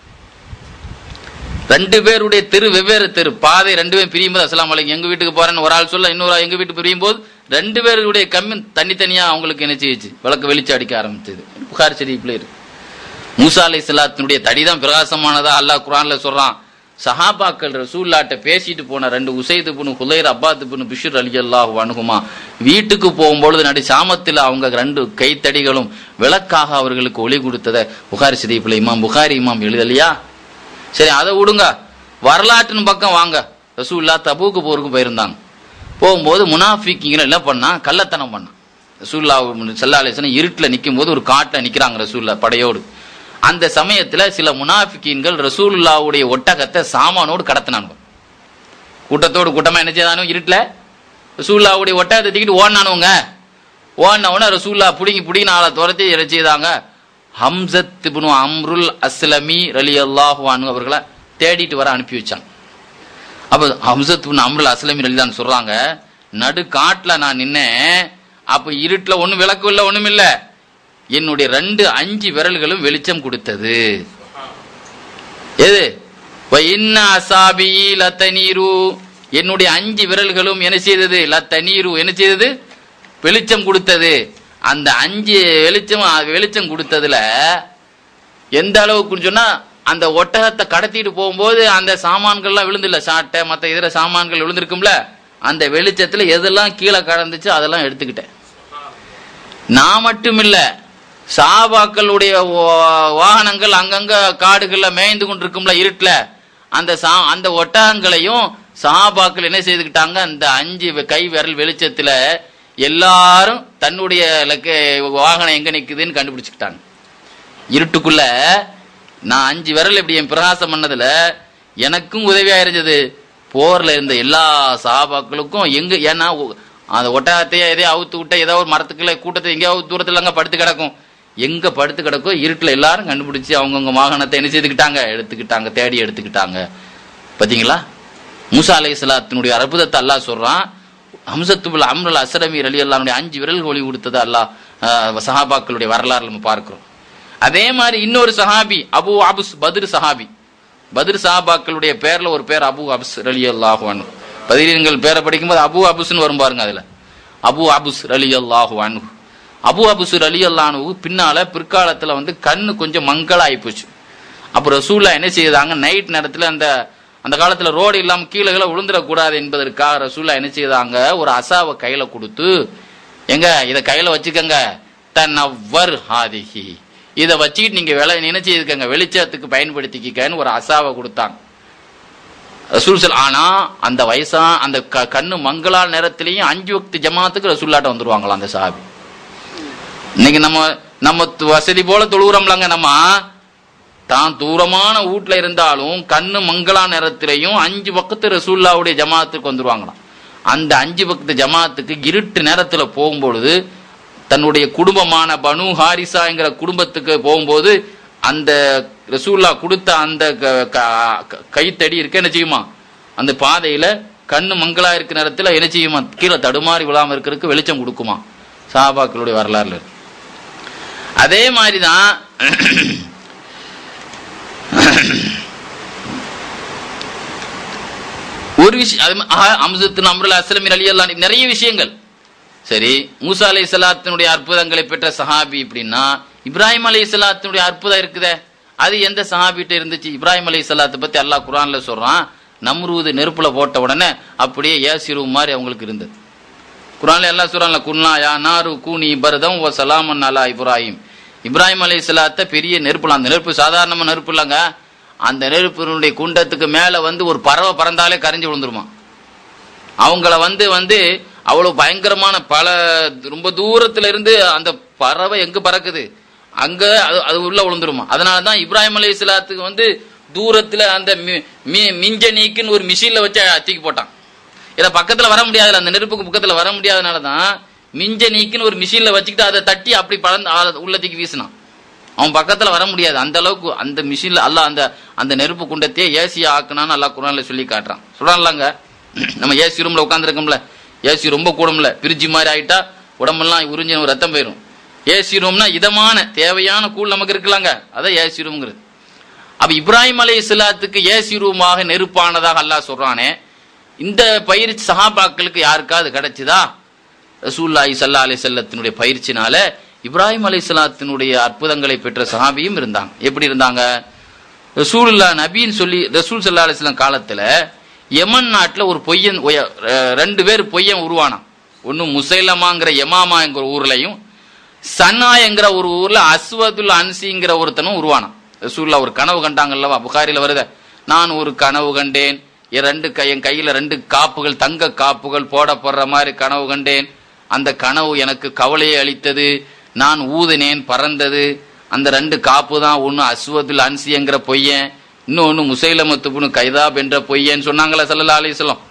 ரெண்டு பேருடைய தெரு வெவ்வேறு தெரு பாதை ரெண்டு பேரும் பிரியும் போது அஸ்லாம் வலைக்கும் எங்க வீட்டுக்கு போறேன்னு ஒரு ஆள் சொல்ல இன்னொரு ஆள் எங்க வீட்டுக்கு பிரியும் போது ரெண்டு பேருடைய கம்மி தனித்தனியா அவங்களுக்கு என்ன செய்யுச்சு விளக்கு வெளிச்சம் அடிக்க ஆரம்பிச்சது புகார் ஷெரீஃப்ல இருக்கு மூசா அலை சலாத்தினுடைய தடிதான் பிரகாசமானதா அல்லாஹ் குரான்ல சொல்றான் சஹாபாக்கள் ரசூல்லாட்ட பேசிட்டு போன ரெண்டு உசைது புனு ஹுலைர் அப்பாத்து புனு பிஷுர் அலி அல்லாஹ் அணுகுமா வீட்டுக்கு போகும்பொழுது நடி சாமத்தில் அவங்க ரெண்டு கைத்தடிகளும் விளக்காக அவர்களுக்கு ஒளி கொடுத்ததை புகாரி ஷரீஃப்ல இமாம் புகாரி இமாம் எழுதலையா சரி அதை விடுங்க வரலாற்றின் பக்கம் வாங்க ரசூல்லா தபூக்கு போருக்கு போயிருந்தாங்க போகும்போது முனாஃபிக்கிங்களை என்ன பண்ணா கள்ளத்தனம் பண்ணான் ரசூல்லா சல்லா அலிஸ்லாம் இருட்டில் நிற்கும் போது ஒரு காட்டில் நிற்கிறாங்க ரசூல்லா படையோடு அந்த சமயத்துல சில முனாஃபிக்கீன்கள் ரசூலுல்லாவுடைய ஒட்டகத்தை சாமானோடு கடத்தினானுங்க கூட்டத்தோடு கூட்டமா என்ன செய்தானோ இருட்டுல ரசூல்லாவுடைய ஒட்டகத்தை தூக்கிட்டு ஓடினானுங்க ஓடினவுடனே ரசூல்லா பிடிங்கி பிடிங்கி ஆளை துரத்தி என்ன செய்தாங்க ஹம்சத் இப்னு அம்ருல் அஸ்லமி ரலி அல்லாஹு அவர்களை தேடிட்டு வர அனுப்பி வச்சாங்க அப்ப ஹம்சத் இப்னு அம்ருல் அஸ்லமி ரலி தான் சொல்றாங்க நடு காட்டுல நான் நின்னேன் அப்ப இருட்டுல ஒண்ணும் விளக்கு இல்ல ஒண்ணும் இல்ல என்னுடைய ரெண்டு அஞ்சு விரல்களும் வெளிச்சம் கொடுத்தது எது வ இன்ன அசாபி லத்தனீரு என்னுடைய அஞ்சு விரல்களும் என்ன செய்தது லத்தனீரு என்ன செய்தது வெளிச்சம் கொடுத்தது அந்த அஞ்சு வெளிச்சம் வெளிச்சம் கொடுத்ததுல எந்த அளவுக்குன்னு சொன்னா அந்த ஒட்டகத்தை கடத்திட்டு போகும்போது அந்த சாமான்கள்லாம் விழுந்துல சாட்டை மற்ற இதர சாமான்கள் விழுந்திருக்கும்ல அந்த வெளிச்சத்துல எதெல்லாம் கீழே கடந்துச்சு அதெல்லாம் எடுத்துக்கிட்டேன் நான் மட்டும் இல்ல சாபாக்களுடைய வா- வாகனங்கள் அங்கங்க காடுகள்ல மேய்ந்து கொண்டிருக்கும்ல இருட்டுல அந்த சா அந்த ஒட்டகங்களையும் சாபாக்கள் என்ன செய்துக்கிட்டாங்க அந்த அஞ்சு வெ- கை விரல் வெளிச்சத்துல எல்லாரும் தன்னுடைய லக்க- வாகனம் எங்க நிக்குதுன்னு கண்டுபிடிச்சுக்கிட்டாங்க இருட்டுக்குள்ள நான் அஞ்சு விரல் இப்படி என் பிரகாசம் பண்ணதுல எனக்கும் உதவியா இருந்தது போர்ல இருந்த எல்லா சாபாக்களுக்கும் எங்க ஏன்னா ஒ- அந்த ஒட்டகத்தையே எதையோ அவுத்து விட்ட ஏதோ ஒரு மரத்துக்குள்ள கூட்டத்தை எங்கேயாவது தூரத்துல அங்க படுத்து கிடக்கும் எங்க படுத்து கிடக்கோ இருட்டுல எல்லாரும் கண்டுபிடிச்சு அவங்கவுங்க வாகனத்தை என்ன செய்துக்கிட்டாங்க எடுத்துக்கிட்டாங்க தேடி எடுத்துக்கிட்டாங்க பாத்தீங்களா மூசா அலை சலாத்தினுடைய அற்புதத்தை அல்லாஹ் சொல்றான் ஹம்சத்துபுல் அம்ருல் அஸ்ரமி அலி அல்லாவுடைய அஞ்சு விரல் ஒளி கொடுத்தது அல்லாஹ் ஆஹ், சஹாபாக்களுடைய வரலாறு நம்ம பார்க்கிறோம் அதே மாதிரி இன்னொரு சஹாபி அபு அபுஸ் பத்ர் சஹாபி பத்ர் சஹாபாக்களுடைய பேர்ல ஒரு பேர் அபு அபுஸ் ரலி அல்லாஹு பதினீங்கள் பேரை படிக்கும்போது அபு அபுஸ்னு வரும் பாருங்க அதுல அபு அபுஸ் ரலி அல்லாஹு அனு அபு அபுஸ் ரலி அல்லானு பின்னால பிற்காலத்துல வந்து கண்ணு கொஞ்சம் மங்களாகி போச்சு அப்போ ரசூல்லா என்ன செய்தாங்க நைட் நேரத்துல அந்த அந்த காலத்துல ரோடு இல்லாம கீழே கீழே விழுந்துடக்கூடாது என்பதற்காக ரசூல்லா என்ன செய்தாங்க ஒரு அசாவை கையில கொடுத்து எங்க இத கையில வச்சுக்கங்க தன்னவர் ஹாதிஹி இதை வச்சுக்கிட்டு நீங்க வேலை என்ன செய்துக்கங்க வெளிச்சத்துக்கு பயன்படுத்திக்கன்னு ஒரு அசாவை கொடுத்தாங்க ரசூல் சொல் ஆனா அந்த வயசா அந்த க- கண்ணு மங்களால் நேரத்திலையும் அஞ்சு வக்து ஜமாத்துக்கு ரசூல்லாட்ட வந்துருவாங்களாம் அந்த சாபி இன்னைக்கு நம்ம நம்ம து- வசதி போல தொழுகிறோம்லங்க நம்ம தான் தூரமான வீட்ல இருந்தாலும் கண்ணு மங்களா நேரத்திலையும் அஞ்சு பக்கத்து ரசூல்லாவுடைய ஜமாத்துக்கு வந்துருவாங்களாம் அந்த அஞ்சு பக்கத்து ஜமாத்துக்கு இருட்டு நேரத்துல போகும்பொழுது தன்னுடைய குடும்பமான பனு ஹாரிசாங்கிற குடும்பத்துக்கு போகும்போது அந்த ரசூல்லா கொடுத்த அந்த க- க- க- கைத்தடி இருக்க என்ன செய்யுமா அந்த பாதையில கண்ணு மங்களா இருக்கிற நேரத்துல என்ன செய்யுமா கீழே தடுமாறி விழாம இருக்கிறதுக்கு வெளிச்சம் கொடுக்குமா சாபாக்களுடைய வரலாறுல இருக்கு. அதே மாதிரிதான் ஒரு விஷயம் அது மா- ஆஹ், அம்சத்து அம்ருல் அஸ்லமிர் அலி அல்லா நிறைய விஷயங்கள் சரி மூசா அலை சலாத்தினுடைய அற்புதங்களை பெற்ற சஹாபி அப்படின்னா இப்ராஹிம் அலை சலாத்தினுடைய அற்புதம் இருக்குதே அது எந்த சஹாபிட்ட இருந்துச்சு இப்ராஹிம் அலை சலாத்தை பத்தி அல்லாஹ் குரான்ல சொல்றான் நம்ரூது நெருப்புல போட்ட உடனே அப்படியே ஏசிரு மாதிரி அவங்களுக்கு இருந்தது குரான்ல எல்லாம் சொல்றான்ல குன்னா யா நாரு கூனி பரதம் ஓ சலாமன் அலா இப்ராஹிம் இப்ராஹிம் அலை சலாத்த பெரிய நெருப்புல அந்த நெருப்பு சாதாரணமா நெருப்பு இல்லைங்க அந்த நெருப்பினுடைய குண்டத்துக்கு மேல வந்து ஒரு பறவை பறந்தாலே கரைஞ்சு விழுந்துருமா அவங்கள வந்து வந்து அவ்வளவு பயங்கரமான பல ரொம்ப தூரத்துல இருந்து அந்த பறவை எங்க பறக்குது அங்க அது அது உள்ள விழுந்துருமா அதனாலதான் இப்ராஹிம் அலி இஸ்லாத்துக்கு வந்து தூரத்துல அந்த மி- மி- மிஞ்ச நீக்குன்னு ஒரு மிஷின்ல வச்சு தூக்கி போட்டான் இத பக்கத்துல வர முடியாதுல அந்த நெருப்புக்கு பக்கத்துல வர முடியாதனாலதான் மிஞ்ச நீக்குன்னு ஒரு மிஷின்ல வச்சுக்கிட்டு அதை தட்டி அப்படி பறந்து ஆள- உள்ள தூக்கி வீசினான் அவன் பக்கத்துல வர முடியாது அந்த அளவுக்கு அந்த மிஷின்ல அல்லாஹ் அந்த அந்த நெருப்பு குண்டத்தையே ஏசியா ஆக்குனான்னு அல்லாஹ் குரான்ல சொல்லி காட்டுறான் சொல்றான்லங்க நம்ம ஏசி ரூம்ல உட்காந்துருக்கோம்ல ஏசி ரொம்ப கூடும்ல பிரிட்ஜி மாதிரி ஆயிட்டா உடம்பெல்லாம் உறிஞ்சி நம்ம ரத்தம் போயிடும் ஏசி ரூம்னா இதமான தேவையான கூழ் நமக்கு இருக்கலாங்க அதான் ஏசி ரூம்ங்கிறது அப்ப இப்ராஹிம் அலை இஸ்லாத்துக்கு ஏசி ரூமாக நெருப்பானதாக அல்லாஹ் சொல்றானே இந்த பயிற்சி சஹாபாக்களுக்கு யாருக்காவது கிடைச்சுதா ரசூல்லாஹி ஸல்லல்லாஹு அலைஹி செல்லத்தினுடைய பயிற்சினால இப்ராஹிம் அலைஹிஸ்ஸலாத்தினுடைய அற்புதங்களை பெற்ற சஹாபியும் இருந்தாங்க எப்படி இருந்தாங்க ரசூலுல்லா நபின்னு சொல்லி ரசூல் சல்லா அலிஸ்லாம் காலத்துல யமன் நாட்டுல ஒரு பொய்யன் ஒய- அஹ் ரெண்டு பேர் பொய்யன் உருவானான் ஒன்னு முசைலமாங்கிற யமாமாங்கிற ஊர்லயும் சன்னாயங்கிற ஒரு ஊர்ல அஸ்வதுல் அன்சிங்கிற ஒருத்தனும் உருவானான் ரசூல்லா ஒரு கனவு கண்டாங்கல்லவா புகாரில வருத நான் ஒரு கனவு கண்டேன் என் ரெண்டு கை என் கையில ரெண்டு காப்புகள் தங்க காப்புகள் போடப்படுற மாதிரி கனவு கண்டேன் அந்த கனவு எனக்கு கவலையை அளித்தது நான் ஊதினேன் பறந்தது அந்த ரெண்டு காப்பு தான் ஒன்னு அஸ்வதுல் அன்சிங்கிற பொய்யன் இன்னொன்னு முசைலமத்துப்புனு கைதாப் என்ற பொய்யன்னு சொன்னாங்களா சல்லா அலிஸ்லாம்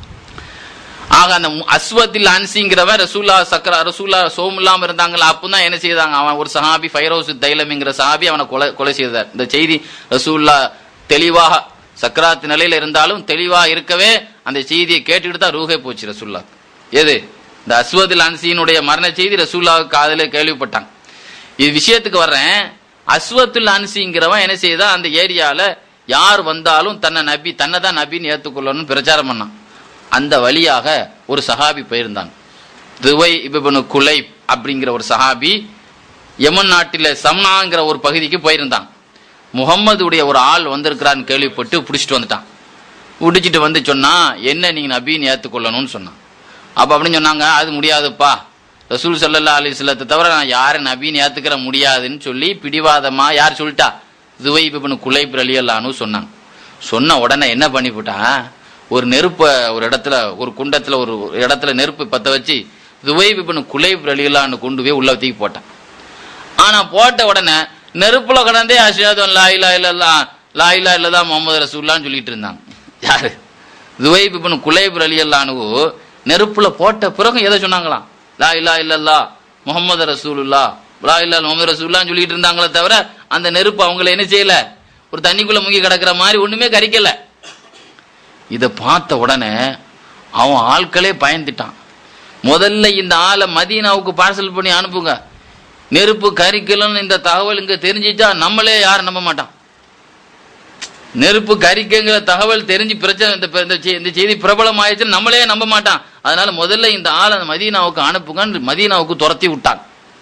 ஆக அந்த மு- அஸ்வத்தில் அன்சிங்கிறவன் ரசூல்லா சக்கர ரசூல்லா சோம் இல்லாம இருந்தாங்கல்ல அப்பதான் என்ன செய்தாங்க அவன் ஒரு சஹாபி ஃபைரோஸ் தைலம்ங்கிற சஹாபி அவனை கொலை கொலை செய்தார் இந்த செய்தி ரசூல்லா தெளிவாக சக்கராத் நிலையில இருந்தாலும் தெளிவா இருக்கவே அந்த செய்தியை கேட்டுட்டு தான் ரூஹே போச்சு ரசூல்லா எது இந்த அஸ்வதில் அன்சியினுடைய மரண செய்தி ரசூல்லாவுக்கு காதுல கேள்விப்பட்டாங்க இது விஷயத்துக்கு வர்றேன் அஸ்வத்துல் அன்சிங்கிறவன் என்ன செய்தா அந்த ஏரியால யார் வந்தாலும் தன்னை நபி தன்னை தான் நபின்னு ஏத்துக்கொள்ளணும்னு பிரச்சாரம் பண்ணான் அந்த வழியாக ஒரு சஹாபி போயிருந்தாங்க துவை இபனு குலைப் அப்படிங்கிற ஒரு சஹாபி யமன் நாட்டில சம்னாங்கிற ஒரு பகுதிக்கு போயிருந்தான் முகம்மதுடைய ஒரு ஆள் வந்திருக்கிறான்னு கேள்விப்பட்டு பிடிச்சிட்டு வந்துட்டான் பிடிச்சிட்டு வந்து சொன்னா என்ன நீங்க நபின்னு ஏத்துக்கொள்ளணும்னு சொன்னான் அப்ப அப்படின்னு சொன்னாங்க அது முடியாதுப்பா ரசூல் சல்லல்லா அலிஸ்லத்தை தவிர நான் யாரை நபின்னு ஏத்துக்கிற முடியாதுன்னு சொல்லி பிடிவாதமா யார் சொல்லிட்டா துவை இபனு குலைப் ரலியல்லான்னு சொன்னாங்க சொன்ன உடனே என்ன பண்ணிவிட்டா ஒரு நெருப்பை ஒரு இடத்துல ஒரு குண்டத்துல ஒரு இடத்துல நெருப்பு பத்த வச்சு துவை இபனு குலைப் ரலியல்லான்னு கொண்டு போய் உள்ள தூக்கி போட்டான் ஆனா போட்ட உடனே நெருப்புல கடந்தே அஷாதம் லாயிலா இல்லல்லா லாயிலா இல்லதா முகமது ரசூல்லான்னு சொல்லிட்டு இருந்தாங்க யாரு துவைப் இப்னு குலைப் ரலியல்லானு நெருப்புல போட்ட பிறகு எதை சொன்னாங்களாம் லா இலா இல்லல்லா முகமது ரசூலுல்லா லா இல்லா முகமது ரசூல்லான்னு சொல்லிட்டு இருந்தாங்களே தவிர அந்த நெருப்பு அவங்கள என்ன செய்யல ஒரு தண்ணிக்குள்ள முங்கி கிடக்குற மாதிரி ஒண்ணுமே கரிக்கல இத பார்த்த உடனே அவன் ஆட்களே பயந்துட்டான் முதல்ல இந்த ஆளை மதீனாவுக்கு பார்சல் பண்ணி அனுப்புங்க நெருப்பு கரிக்கலன்னு இந்த தகவல் இங்க தெரிஞ்சிட்டா நம்மளே யாரும் நம்ப மாட்டான் நெருப்பு கரிக்கங்கிற தகவல் தெரிஞ்சு பிரச்சனை இந்த இந்த செய்- இந்த செய்தி பிரபலம் ஆயிடுச்சுன்னு நம்மளே நம்ப மாட்டான் அதனால முதல்ல இந்த ஆளை மதீனாவுக்கு அனுப்புங்கன்னு மதீனாவுக்கு துரத்தி விட்டான்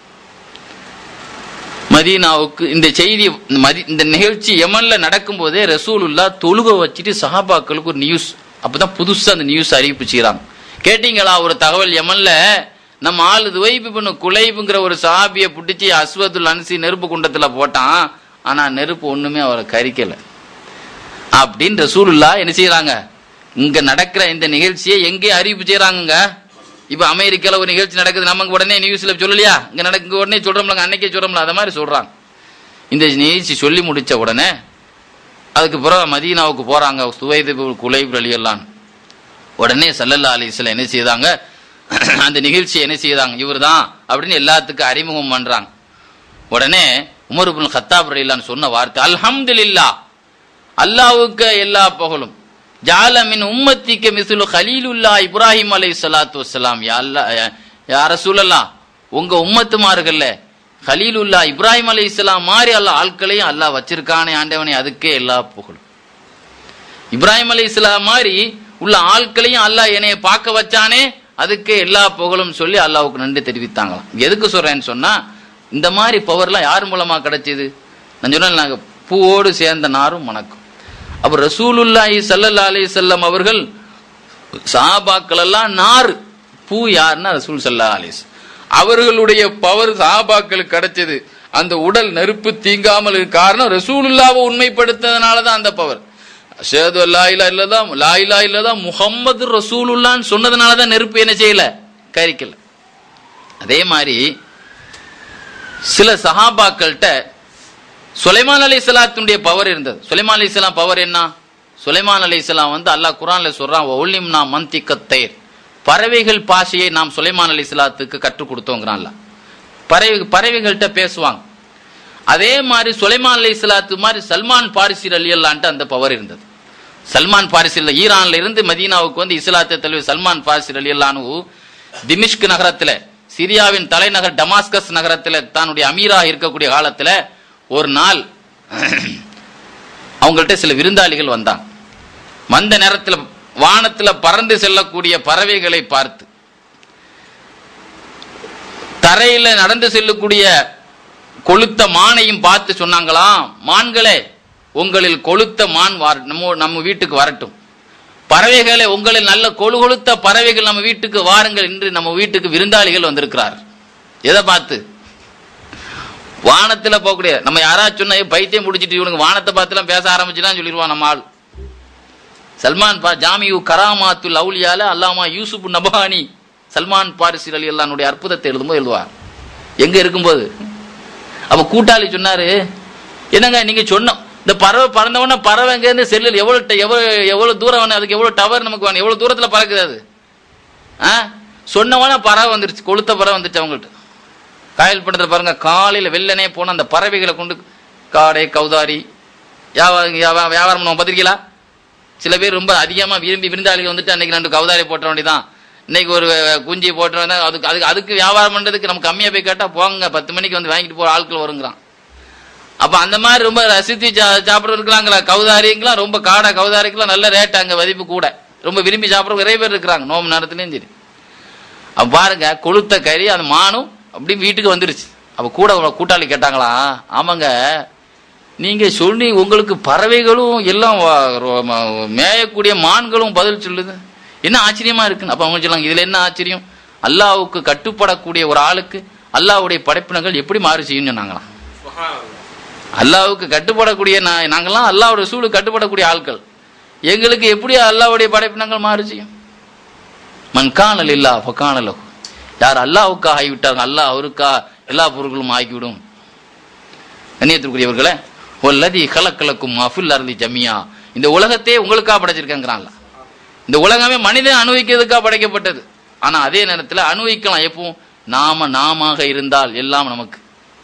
மதீனாவுக்கு இந்த செய்தி இந்த மதி- இந்த நிகழ்ச்சி யமன்ல நடக்கும்போதே ரசூலுல்லா தொழுக வச்சுட்டு சஹாபாக்களுக்கு ஒரு நியூஸ் அப்பதான் புதுசா அந்த நியூஸ் அறிவிப்பு செய்றாங்க கேட்டீங்களா ஒரு தகவல் யமன்ல நம்ம ஆளு துவைப்பு பண்ணு குலைப்புங்கிற ஒரு சஹாபியை பிடிச்சி அஸ்வதுல் அன்சி நெருப்பு குண்டத்துல போட்டான் ஆனா நெருப்பு ஒண்ணுமே அவரை கரிக்கல அப்படின்னு ரசூலுல்லா என்ன செய்யறாங்க இங்க நடக்கிற இந்த நிகழ்ச்சியை எங்கே அறிவிப்பு செய்யறாங்க இப்ப அமெரிக்கால ஒரு நிகழ்ச்சி நடக்குது நமக்கு உடனே நியூஸ்ல சொல்லலையா இங்க நடக்க இங்க உடனே சொல்றோம்ல அன்னைக்கே சொல்றோம்ல அத மாதிரி சொல்றாங்க இந்த நிகழ்ச்சி சொல்லி முடிச்ச உடனே அதுக்கு பிறகு மதீனாவுக்கு போறாங்க சுவைது குலைப் அலியெல்லாம் உடனே சல்லல்லா அலிஸ்ல என்ன செய்தாங்க அந்த நிகழ்ச்சியை என்ன செய்தாங்க இவர்தான் அப்படின்னு எல்லாத்துக்கும் அறிமுகம் பண்றாங்க உடனே உமர் இப்னு கத்தாப் ரலியல்லாஹு சொன்ன வார்த்தை அல்ஹம்துலில்லாஹ் அல்லாஹ்வுக்கு எல்லா புகழும் ஜாலமின் உம்மத்திக்க மிசுலு கலீலுல்லா இப்ராஹிம் அலை சலாத்து வசலாம் யா ரசூலல்லாஹ் உங்க உம்மத்துமார்கள்ல கலீலுல்லா இப்ராஹிம் அலை இஸ்லாம் மாதிரி அல்லாஹ் ஆட்களையும் அல்லாஹ் வச்சிருக்கானே ஆண்டவனே அதுக்கே எல்லா புகழும் இப்ராஹிம் அலை இஸ்லாம் மாதிரி உள்ள ஆட்களையும் அல்லாஹ் என்னைய பார்க்க வச்சானே அதுக்கு எல்லா புகழும் சொல்லி அல்லாஹ்வுக்கு நன்றி தெரிவித்தாங்களாம் எதுக்கு சொல்றேன்னு சொன்னா இந்த மாதிரி பவர்லாம் யார் மூலமா கிடைச்சது நான் சொன்னேன் நாங்க பூவோடு சேர்ந்த நாரும் மணக்கும் அப்ப ரசூலுல்லாஹி ஸல்லல்லாஹு அலைஹி வஸல்லம் அவர்கள் சஹாபாக்கள் எல்லாம் நார் பூ யாருன்னா ரசூல் ஸல்லல்லாஹு அலைஹி வஸல்லம். அவர்களுடைய பவர் சஹாபாக்களுக்கு கிடைச்சது அந்த உடல் நெருப்பு தீங்காமல் இருக்க காரணம் ரசூலுல்லாவை உண்மைப்படுத்ததுனால தான் அந்த பவர் அஷேது லா இலா இல்லதான் லா இலா இல்லதான் முகம்மது ரசூலுல்லான்னு சொன்னதுனால தான் நெருப்பு என்ன செய்யல கரிக்கல அதே மாதிரி சில சஹாபாக்கள்கிட்ட சுலைமான் அலி இஸ்லாத்துடைய பவர் இருந்தது சுலைமான் அலி இஸ்லாம் பவர் என்ன சுலைமான் அலி இஸ்லாம் வந்து அல்லாஹ் குரான்ல சொல்றான் ஒல்லிம் நாம் மந்திக்கத்தேர் பறவைகள் பாஷையை நாம் சுலைமான் அலி இஸ்லாத்துக்கு கற்றுக் கொடுத்தோங்கிறான்ல பறவை பறவைகள்கிட்ட பேசுவாங்க அதே மாதிரி சுலைமான் அலி இஸ்லாத்து மாதிரி சல்மான் பாரிசி அலி அல்லான்ட்டு அந்த பவர் இருந்தது சல்மான் பாரிசில் ஈரான்ல இருந்து மதீனாவுக்கு வந்து இஸ்லாத்தை தலைவர் சல்மான் பாரிசி அலி அல்லானு திமிஷ்க் நகரத்துல சிரியாவின் தலைநகர் டமாஸ்கஸ் நகரத்துல தன்னுடைய அமீரா இருக்கக்கூடிய காலத்துல ஒரு நாள் அவங்கள்ட்ட சில விருந்தாளிகள் வந்தாங்க வந்த நேரத்துல வானத்துல பறந்து செல்லக்கூடிய பறவைகளை பார்த்து தரையில நடந்து செல்லக்கூடிய கொளுத்த மானையும் பார்த்து சொன்னாங்களாம் மான்களே உங்களில் கொளுத்த மான் வார- நம்ம நம்ம வீட்டுக்கு வரட்டும் பறவைகளே உங்களில் நல்ல கொழு கொளுத்த பறவைகள் நம்ம வீட்டுக்கு வாருங்கள் என்று நம்ம வீட்டுக்கு விருந்தாளிகள் வந்திருக்கிறார் எதை பார்த்து வானத்துல போகக்கூடிய நம்ம யாராச்சும் சொன்னா "ஏய், பைத்தியம் முடிச்சிட்டு இவனுக்கு வானத்தை பார்த்துலாம் பேச ஆரம்பிச்சுலாம் சொல்லிடுவான் நம்ம ஆள் சல்மான் பா ஜாமியு கராமாத்துல் அவுலியால அல்லாமா யூசுப் நபானி சல்மான் பாரிசி அலி அல்லானுடைய அற்புதத்தை எழுதும்போது எழுதுவார் எங்க இருக்கும்போது அப்ப கூட்டாளி சொன்னாரு என்னங்க நீங்க சொன்னோம் இந்த பறவை பறந்தவொடனே பறவைங்க இருந்து செல்லில் எவ்வளவு ட- எவ்வளவு எவ்வளவு தூரம் வேணும் அதுக்கு எவ்வளவு டவர் நமக்கு வேணும் எவ்வளவு தூரத்துல பறக்குது அது ஆ சொன்னவொடனே பறவை வந்துருச்சு கொளுத்த பறவை வந்துச்சு அவங்கள்ட்ட காயல் பண்றத பாருங்க காலையில வெள்ளனே போன அந்த பறவைகளை கொண்டு காடை கௌதாரி வியாபாரம் வியாபாரம் வியாபாரம் பண்ணுவோம் பார்த்திருக்கீங்களா சில பேர் ரொம்ப அதிகமா விரும்பி விருந்தாளிகள் வந்துட்டு அன்னைக்கு ரெண்டு கௌதாரி போட்ட வேண்டியதான் இன்னைக்கு ஒரு அஹ், குஞ்சு போட்ட வேண்டியதான் அதுக்கு அதுக்கு அதுக்கு வியாபாரம் பண்றதுக்கு நம்ம கம்மியா போய் கேட்டா போங்க பத்து மணிக்கு வந்து வாங்கிட்டு போற ஆட்கள் வருங்கிறான் அப்ப அந்த மாதிரி ரொம்ப ரசித்து சா- சாப்பிடுறது இருக்கிறாங்களா கௌதாரிக்கெல்லாம் ரொம்ப காடை கௌதாரிக்கெல்லாம் நல்ல ரேட் அங்க மதிப்பு கூட ரொம்ப விரும்பி சாப்பிடுற நிறைய பேர் இருக்கிறாங்க நோம்பு நேரத்துலயும் சரி அப்ப பாருங்க கொளுத்த கறி அந்த மானும் அப்படி வீட்டுக்கு வந்துருச்சு அப்ப கூட ஒரு கூட்டாளி கேட்டாங்களா ஆமாங்க நீங்க சொல்லி உங்களுக்கு பறவைகளும் எல்லாம் வ- ரொ- ம- மேயக்கூடிய மான்களும் பதில் சொல்லுது என்ன ஆச்சரியமா இருக்குன்னு அப்ப அவங்க சொல்லாங்க இதுல என்ன ஆச்சரியம் அல்லாஹ்வுக்கு கட்டுப்படக்கூடிய ஒரு ஆளுக்கு அல்லாஹ்வுடைய படைப்பினங்கள் எப்படி மாறு செய்யும் சொன்னாங்களாம் அல்லாஹ்வுக்கு கட்டுப்படக்கூடிய நா- நாங்கெல்லாம் அல்லாஹ்வுடைய ரசூலுக்கு கட்டுப்படக்கூடிய ஆட்கள் எங்களுக்கு எப்படி அல்லாஹ்வுடைய படைப்பினங்கள் மாறு செய்யும் மன்கானல் இல்லா ஃபகானலஹு யார் அல்லாஹ்வுக்காக ஆகிவிட்டாங்க அல்லாஹ் அவருக்கா எல்லா பொருட்களும் ஆகிவிடும் கண்ணியத்திற்குரியவர்களே ஒல்லதி கலக்கலக்கும் அஃபில் அருந்தி ஜமியா இந்த உலகத்தையே உங்களுக்காக படைச்சிருக்கேங்கிறான்ல இந்த உலகமே மனிதன் அனுபவிக்கிறதுக்காக படைக்கப்பட்டது ஆனா அதே நேரத்துல அனுபவிக்கலாம் எப்போ நாம நாமாக இருந்தால் எல்லாம் நமக்கு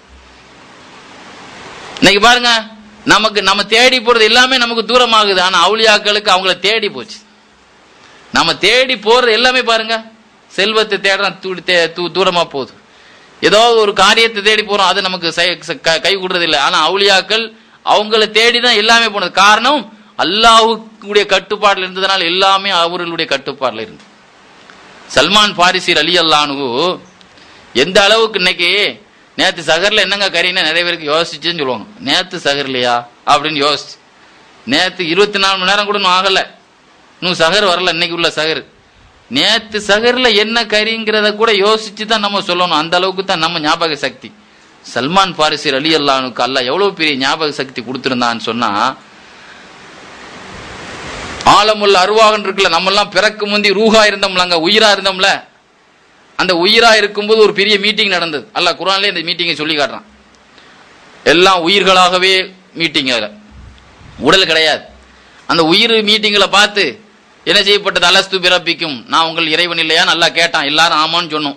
இன்னைக்கு பாருங்க நமக்கு நம்ம தேடி போறது எல்லாமே நமக்கு தூரமாகுது ஆனா அவுளியாக்களுக்கு அவங்கள தேடி போச்சு நம்ம தேடி போறது எல்லாமே பாருங்க செல்வத்தை தேடுறோம் தூ- தே- தூ- தூரமா போகுது ஏதோ ஒரு காரியத்தை தேடி போறோம் அது நமக்கு செய- செ- க- கை கூடுறது இல்லை ஆனா அவுளியாக்கள் அவங்கள தேடி தான் எல்லாமே போனது காரணம் அல்லாஹ்வுடைய கட்டுப்பாடுல இருந்ததுனால எல்லாமே அவர்களுடைய கட்டுப்பாடுல இருந்து சல்மான் பாரிசி அலி அல்லானு எந்த அளவுக்கு இன்னைக்கு நேத்து சகர்ல என்னங்க கறின்னா நிறைய பேருக்கு யோசிச்சுன்னு சொல்லுவாங்க நேத்து சகர்லையா அப்படின்னு யோசிச்சு நேத்து இருபத்தி நாலு மணி நேரம் கூட இன்னும் ஆகல இன்னும் சகர் வரல இன்னைக்கு உள்ள சகர் நேத்து சகர்ல என்ன கறிங்கிறத கூட யோசிச்சு தான் நம்ம சொல்லணும் அந்த அளவுக்கு தான் நம்ம ஞாபக சக்தி சல்மான் பாரிசி அலி அல்லானுக்கு அல்லாஹ் எவ்வளவு பெரிய ஞாபக சக்தி கொடுத்திருந்தான்னு சொன்னா ஆலமுள்ள அருவாகன் இருக்குல்ல நம்ம எல்லாம் பிறக்கு முந்தி ரூஹா இருந்தோம்லங்க உயிரா இருந்தோம்ல அந்த உயிரா இருக்கும்போது ஒரு பெரிய மீட்டிங் நடந்தது அல்லாஹ் குரான்லயே இந்த மீட்டிங்கை சொல்லி காட்டுறான் எல்லாம் உயிர்களாகவே மீட்டிங் அதுல உடல் கிடையாது அந்த உயிர் மீட்டிங்களை பார்த்து என்ன செய்யப்பட்டது அலஸ்து பிறப்பிக்கும் நான் உங்கள் இறைவன் இல்லையா நல்லா கேட்டான் எல்லாரும் ஆமான்னு சொன்னோம்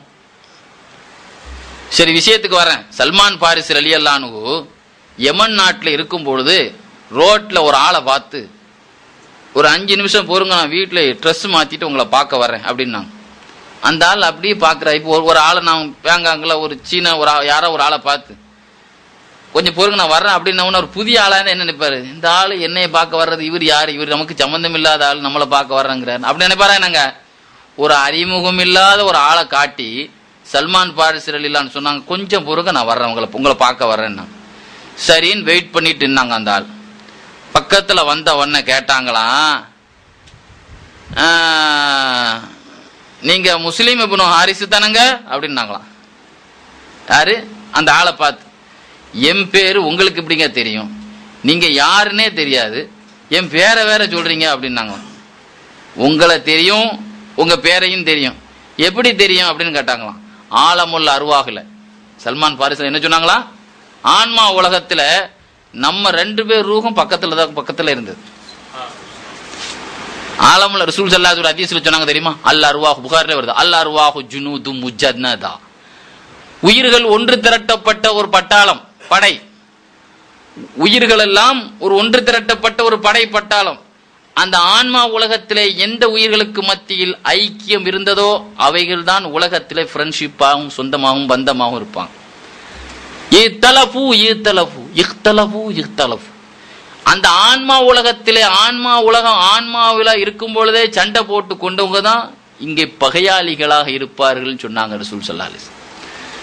சரி விஷயத்துக்கு வரேன் சல்மான் பாரிஸ் அலி அல்லானு யமன் நாட்டில் இருக்கும் பொழுது ரோட்ல ஒரு ஆளை பார்த்து ஒரு அஞ்சு நிமிஷம் பொறுங்க நான் வீட்டில் ட்ரெஸ் மாத்திட்டு உங்களை பார்க்க வரேன் அப்படின்னாங்க அந்த ஆள் அப்படியே பார்க்குறா இப்போ ஒரு ஒரு ஆளை நான் பேங்காங்கில் ஒரு சீன ஒரு ஆ- யாரோ ஒரு ஆளை பார்த்து கொஞ்சம் பொறுங்க நான் வர்றேன் அப்படின்னா ஒரு புதிய ஆளா இருந்தா என்ன நினைப்பாரு இந்த ஆள் என்னைய பார்க்க வர்றது இவர் யார் இவர் நமக்கு சம்பந்தம் இல்லாத ஆள் நம்மளை பார்க்க வர்றங்கிறார் அப்படி நினைப்பாரா என்னங்க ஒரு அறிமுகம் இல்லாத ஒரு ஆளை காட்டி சல்மான் பாரிசர் இல்லான்னு சொன்னாங்க கொஞ்சம் பொறுங்க நான் வர்றேன் உங்களை உங்களை பார்க்க வர்றேன்னா சரின்னு வெயிட் பண்ணிட்டு நின்னாங்க அந்த ஆள் பக்கத்துல வந்த உடனே கேட்டாங்களாம் "ஆ, நீங்க முஸ்லீம் இப்னு ஹாரிஸ் தானங்க அப்படின்னாங்களாம் யாரு அந்த ஆளை பார்த்து என் பேரு உங்களுக்கு எப்படிங்க தெரியும் நீங்க யாருன்னே தெரியாது என் பேரை வேற சொல்றீங்க அப்படின்னாங்க உங்களை தெரியும் உங்க பேரையும் தெரியும் எப்படி தெரியும் அப்படின்னு கேட்டாங்களாம் ஆலமுள்ள அருவாகல சல்மான் பாரிசல் என்ன சொன்னாங்களா ஆன்மா உலகத்துல நம்ம ரெண்டு பேர் ரூகம் பக்கத்துல தான் பக்கத்துல இருந்தது ஆலமுள்ள ரசூல் சல்லாஹ் ஒரு ஹதீஸ்ல சொன்னாங்க தெரியுமா அல்ல அருவாஹு புகார்ல வருது அல்ல அருவாஹு ஜுனூது முஜன்னதா உயிர்கள் ஒன்று திரட்டப்பட்ட ஒரு பட்டாளம் படை உயிர்கள் எல்லாம் ஒரு ஒன்று திரட்டப்பட்ட ஒரு படை பட்டாளம் அந்த ஆன்மா உலகத்திலே எந்த உயிர்களுக்கு மத்தியில் ஐக்கியம் இருந்ததோ அவைகள் தான் உலகத்திலே ஃப்ரெண்ட்ஷிப்பாகவும் சொந்தமாகவும் பந்தமாகவும் இருப்பாங்க இத்தலஃபு இத்தலஃபு இஹ்தலஃபு இஹ்தலஃபு அந்த ஆன்மா உலகத்திலே ஆன்மா உலகம் ஆன்மாவில இருக்கும் பொழுதே சண்டை போட்டு கொண்டவங்க தான் இங்கே பகையாளிகளாக இருப்பார்கள் சொன்னாங்க ரசூல் ஸல்லல்லாஹு அலைஹி வஸல்லம்.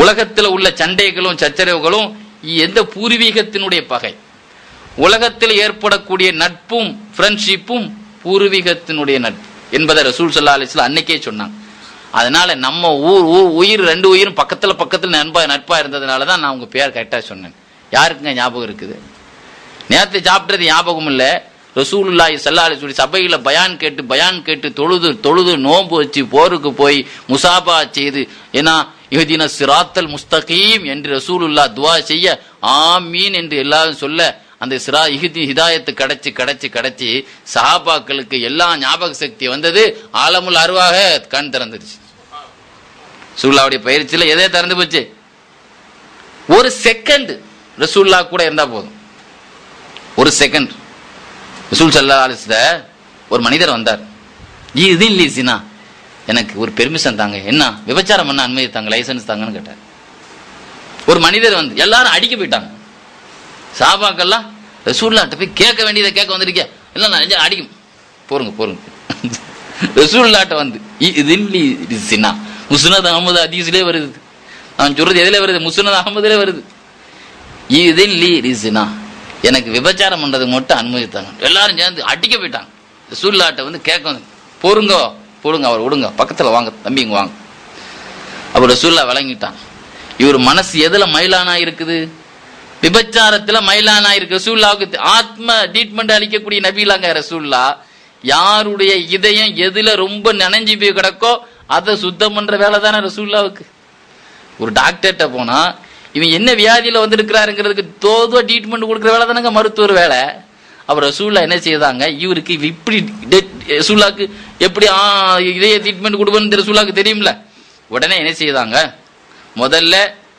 உலகத்தில் உள்ள சண்டைகளும் சச்சரவுகளும் எந்த பூர்வீகத்தினுடைய பகை உலகத்தில் ஏற்படக்கூடிய நட்பும் ஃப்ரெண்ட்ஷிப்பும் பூர்வீகத்தினுடைய நட்பு என்பதை ரசூல் சல்லா அலிஸ்லாம் அன்னைக்கே சொன்னாங்க அதனால நம்ம ஊர் ஊர் உயிர் ரெண்டு உயிரும் பக்கத்துல பக்கத்துல நண்பா நட்பா இருந்ததுனால தான் நான் உங்க பேர் கரெக்டா சொன்னேன் யாருக்குங்க ஞாபகம் இருக்குது நேரத்தை சாப்பிட்டது ஞாபகம் இல்ல ரசூலுல்லாஹி ஸல்லல்லாஹு அலைஹி வஸல்லம் சபையில பயான் கேட்டு பயான் கேட்டு தொழுது தொழுது நோன்பு வச்சு போருக்கு போய் முசாபா செய்து ஏன்னா இஹ்தின சிராத்தல் முஸ்தகீம் என்று ரசூலுல்லா துவா செய்ய ஆமீன் என்று எல்லாரும் சொல்ல அந்த சிரா இஹ்தி ஹிதாயத்து கிடைச்சு கிடைச்சு கிடைச்சு சஹாபாக்களுக்கு எல்லா ஞாபக சக்தி வந்தது ஆலமுல் அருவாக கண் திறந்துருச்சு ரசூல்லாவுடைய பயிற்சியில எதே திறந்து போச்சு ஒரு செகண்ட் ரசூல்லா கூட இருந்தா போதும் ஒரு செகண்ட் ரசூல் சல்லா அலிஸ்ல ஒரு மனிதர் வந்தார் இது இல்லை சினா எனக்கு ஒரு பெர்மிஷன் தாங்க என்ன விபச்சாரம் பண்ண அனுமதி தாங்க லைசன்ஸ் தாங்கன்னு கேட்டார் ஒரு மனிதர் வந்து எல்லாரும் அடிக்க போயிட்டாங்க சாபாக்கெல்லாம் ரசூல்லாட்ட போய் கேட்க வேண்டியதை கேட்க வந்திருக்கியா இல்லை நான் நெஞ்சா அடிக்கும் போருங்க போருங்க ரசூல்லாட்ட வந்து இ- இது இல்லை இது சின்னா முஸ்னத் அகமது ஹதீஸ்லே வருது நான் சொல்றது எதுல வருது முஸ்னத் அகமதுல வருது இது லீ ரிசினா எனக்கு விபச்சாரம் பண்றதுக்கு மட்டும் அனுமதித்தாங்க எல்லாரும் சேர்ந்து அடிக்க போயிட்டாங்க ரசூல்லாட்ட வந்து கேட்க வந்து பொறுங்க போடுங்க அவர் விடுங்க பக்கத்துல வாங்க தம்பி இங்க வாங்க அப்ப ரசூல்லா விளங்கிட்டான் இவர் மனசு எதுல மயிலானா இருக்குது விபச்சாரத்துல மயிலானா இருக்கு ரசூல்லாவுக்கு தெ- ஆத்ம ட்ரீட்மெண்ட் அளிக்கக்கூடிய நபிலாங்க ரசூல்லா யாருடைய இதயம் எதுல ரொம்ப நனைஞ்சு போய் கிடக்கோ அதை சுத்தம் பண்ற வேலை தானே ரசூல்லாவுக்கு ஒரு டாக்டர்கிட்ட போனா இவன் என்ன வியாதியில வந்திருக்கிறாருங்கிறதுக்கு தோதுவா ட்ரீட்மெண்ட் கொடுக்குற வேலை தானங்க மருத்துவர் வேலை அப்ப ரசூல்லா என்ன செய்தாங்க இவருக்கு இவ இப்படி டெட்- ரசூல்லாக்கு எப்படி ஆ, இதய ட்ரீட்மெண்ட் கொடுக்கணும் ரசூல்லாக்கு தெரியும்ல உடனே என்ன செய்தாங்க முதல்ல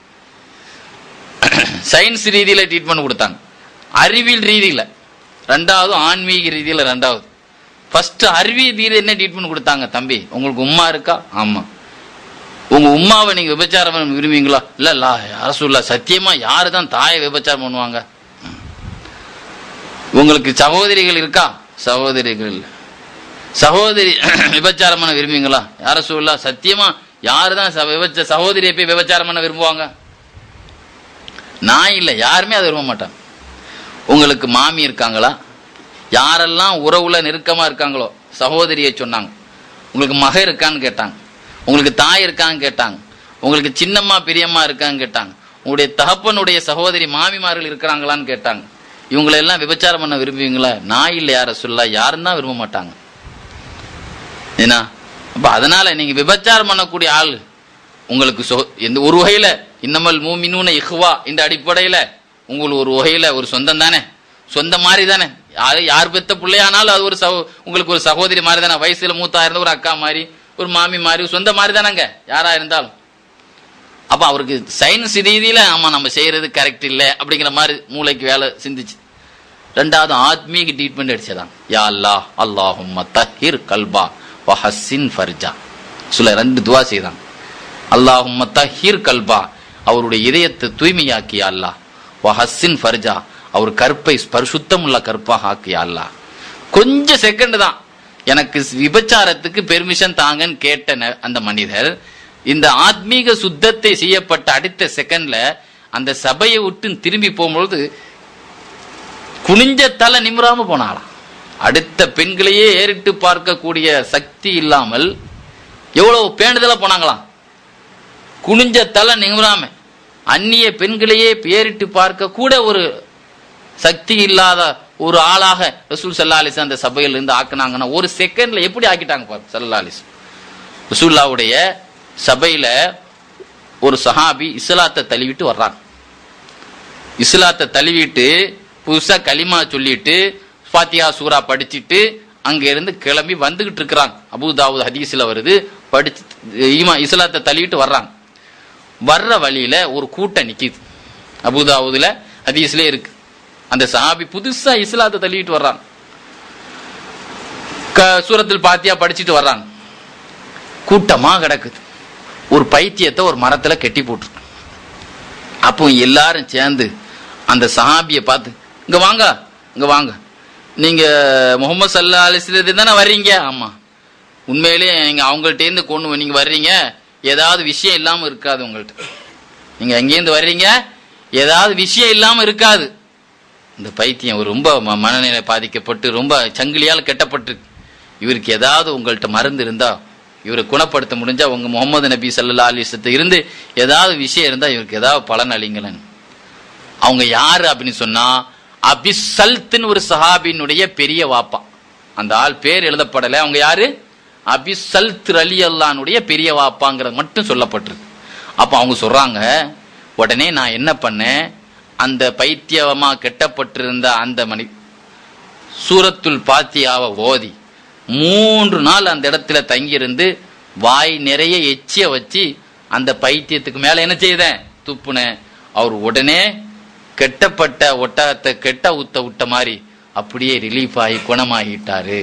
சயின்ஸ் ரீதியில ட்ரீட்மெண்ட் கொடுத்தாங்க அறிவியல் ரீதியில ரெண்டாவது ஆன்மீக ரீதியில ரெண்டாவது ஃபர்ஸ்ட் அறிவியல் ரீதியில என்ன ட்ரீட்மெண்ட் கொடுத்தாங்க தம்பி உங்களுக்கு உம்மா இருக்கா ஆமா உங்க உம்மாவை நீங்க விபச்சாரம் பண்ண விரும்புவீங்களா இல்ல இல்ல அரசுல்லா சத்தியமா யாரு தான் தாயை விபச்சாரம் பண்ணுவாங்க ம். உங்களுக்கு சகோதரிகள் இருக்கா சகோதரிகள் இல்ல. சகோதரி விபச்சாரம் பண்ண விரும்புவீங்களா யார சொல்லா சத்தியமா யாரு தான் ச- விபச்ச சகோதரியை போய் விபச்சாரம் பண்ண விரும்புவாங்க நான் இல்ல யாருமே அதை விரும்ப மாட்டாங்க உங்களுக்கு மாமி இருக்காங்களா யாரெல்லாம் உறவுல நெருக்கமா இருக்காங்களோ சகோதரியை சொன்னாங்க உங்களுக்கு மக இருக்கான்னு கேட்டாங்க உங்களுக்கு தாய் இருக்கான்னு கேட்டாங்க உங்களுக்கு சின்னம்மா பெரியம்மா இருக்கான்னு கேட்டாங்க உங்களுடைய தகப்பனுடைய சகோதரி மாமிமார்கள் இருக்கிறாங்களான்னு கேட்டாங்க இவங்களை எல்லாம் விபச்சாரம் பண்ண விரும்புவீங்களா நான் இல்லை யார சொல்ல யாரும் தான் விரும்ப மாட்டாங்க ஏன்னா அப்ப அதனால நீங்க விபச்சாரம் பண்ணக்கூடிய ஆள் உங்களுக்கு சொ- எந்த ஒரு வகையில இன்னமல் மூமினூன இஹ்வா இந்த அடிப்படையில உங்களுக்கு ஒரு வகையில ஒரு சொந்தம் தானே சொந்த மாதிரி தானே யாரு யார் பெத்த பிள்ளையானாலும் அது ஒரு சகோ உங்களுக்கு ஒரு சகோதரி மாதிரி தானே வயசுல மூத்தா இருந்த ஒரு அக்கா மாதிரி ஒரு மாமி மாதிரி ஒரு சொந்த மாதிரி தானேங்க யாரா இருந்தாலும் அப்ப அவருக்கு சயின்ஸ் ரீதியில ஆமா நம்ம செய்யறது கரெக்ட் இல்ல அப்படிங்கிற மாதிரி மூளைக்கு வேலை சிந்திச்சு ரெண்டாவது ஆத்மீக ட்ரீட்மெண்ட் அடிச்சதான் யா அல்லாஹ் அல்லாஹும்ம தஹிர் கல்பா வஹஸ்ஸின் ஃபர்ஜா சொல்ல ரெண்டு துவா செய்தான் அல்லாஹும்ம தஹிர் கல்பா அவருடைய இதயத்தை தூய்மையாக்கி அல்லாஹ் வஹஸ்ஸின் ஃபர்ஜா அவர் கற்பை பரிசுத்தம் உள்ள கற்பாக ஆக்கி அல்லாஹ் கொஞ்சம் செகண்ட் தான் எனக்கு விபச்சாரத்துக்கு பெர்மிஷன் தாங்கன்னு கேட்ட ந- அந்த மனிதர் இந்த ஆத்மீக சுத்தத்தை செய்யப்பட்ட அடுத்த செகண்ட்ல அந்த சபையை விட்டு திரும்பி போகும்பொழுது குனிஞ்ச தலை நிமிராம போனாளாம் அடுத்த பெண்களையே ஏறிட்டு பார்க்கக்கூடிய சக்தி இல்லாமல் எவ்வளவு பேணுதலா போனாங்களாம் குனிஞ்ச தலை நிமிராம அந்நிய பெண்களையே பேரிட்டு பார்க்க கூட ஒரு சக்தி இல்லாத ஒரு ஆளாக ரசூல் சல்லா அலிஸ் அந்த சபையில இருந்து ஆக்குனாங்கன்னா ஒரு செகண்ட்ல எப்படி ஆக்கிட்டாங்க பாரு சல்லா அலிஸ் ரசூல்லாவுடைய சபையில ஒரு சஹாபி இஸ்லாத்தை தழுவிட்டு வர்றாங்க இஸ்லாத்தை தழுவிட்டு புதுசா களிமா சொல்லிட்டு ஃபாத்தியா சூரா படிச்சிட்டு அங்க இருந்து கிளம்பி வந்துகிட்டு இருக்கிறாங்க அபுதாவுத் ஹதீஸ்ல வருது படிச்சு ஈமா இஸ்லாத்தை தழுவிட்டு வர்றாங்க வர்ற வழியில ஒரு கூட்டம் நிக்குது அபுதாவுதுல ஹதீஸ்ல இருக்கு அந்த சஹாபி புதுசா இஸ்லாத்தை தள்ளிட்டு வர்றாங்க க- சூரத்தில் பாத்தியா படிச்சிட்டு வர்றாங்க கூட்டமா கிடக்குது ஒரு பைத்தியத்தை ஒரு மரத்துல கெட்டி போட்டு அப்போ எல்லாரும் சேர்ந்து அந்த சஹாபியை பார்த்து இங்க வாங்க இங்க வாங்க நீங்க முகமது சல்லா அலிஸ்ல தானே வர்றீங்க ஆமா உண்மையிலேயே நீங்க அவங்கள்ட்ட இருந்து கொண்டு நீங்க வர்றீங்க ஏதாவது விஷயம் இல்லாம இருக்காது உங்கள்ட்ட நீங்க எங்கேருந்து வர்றீங்க ஏதாவது விஷயம் இல்லாம இருக்காது இந்த பைத்தியம் ஒரு ரொம்ப ம- மனநிலை பாதிக்கப்பட்டு ரொம்ப சங்கிலியால் கெட்டப்பட்டிருக்கு இவருக்கு ஏதாவது உங்கள்கிட்ட மருந்து இருந்தா இவரை குணப்படுத்த முடிஞ்சா உங்க முகமது நபி ஸல்லல்லாஹு அலைஹி வஸல்லத்தை இருந்து ஏதாவது விஷயம் இருந்தா இவருக்கு ஏதாவது பலன் அளிங்களேன் அவங்க யாரு அப்படின்னு சொன்னா அபிசல்த்துன்னு ஒரு சஹாபினுடைய பெரிய வாப்பா அந்த ஆள் பேர் எழுதப்படலை அவங்க யாரு அபிசல்த் அலி அல்லானுடைய பெரிய வாப்பாங்கிறது மட்டும் சொல்லப்பட்டிருக்கு அப்ப அவங்க சொல்றாங்க உடனே நான் என்ன பண்ணேன் அந்த பைத்தியமா கெட்டப்பட்டிருந்த அந்த மணி சூரத்துல் பாத்தியாவை ஓதி மூன்று நாள் அந்த இடத்துல தங்கியிருந்து வாய் நிறைய எச்சிய வச்சு அந்த பைத்தியத்துக்கு மேல என்ன செய்தேன் துப்புனேன் அவர் உடனே கெட்டப்பட்ட ஒட்டகத்தை கெட்ட ஊத்த விட்ட மாதிரி அப்படியே ரிலீஃப் ஆகி குணமாகிட்டாரு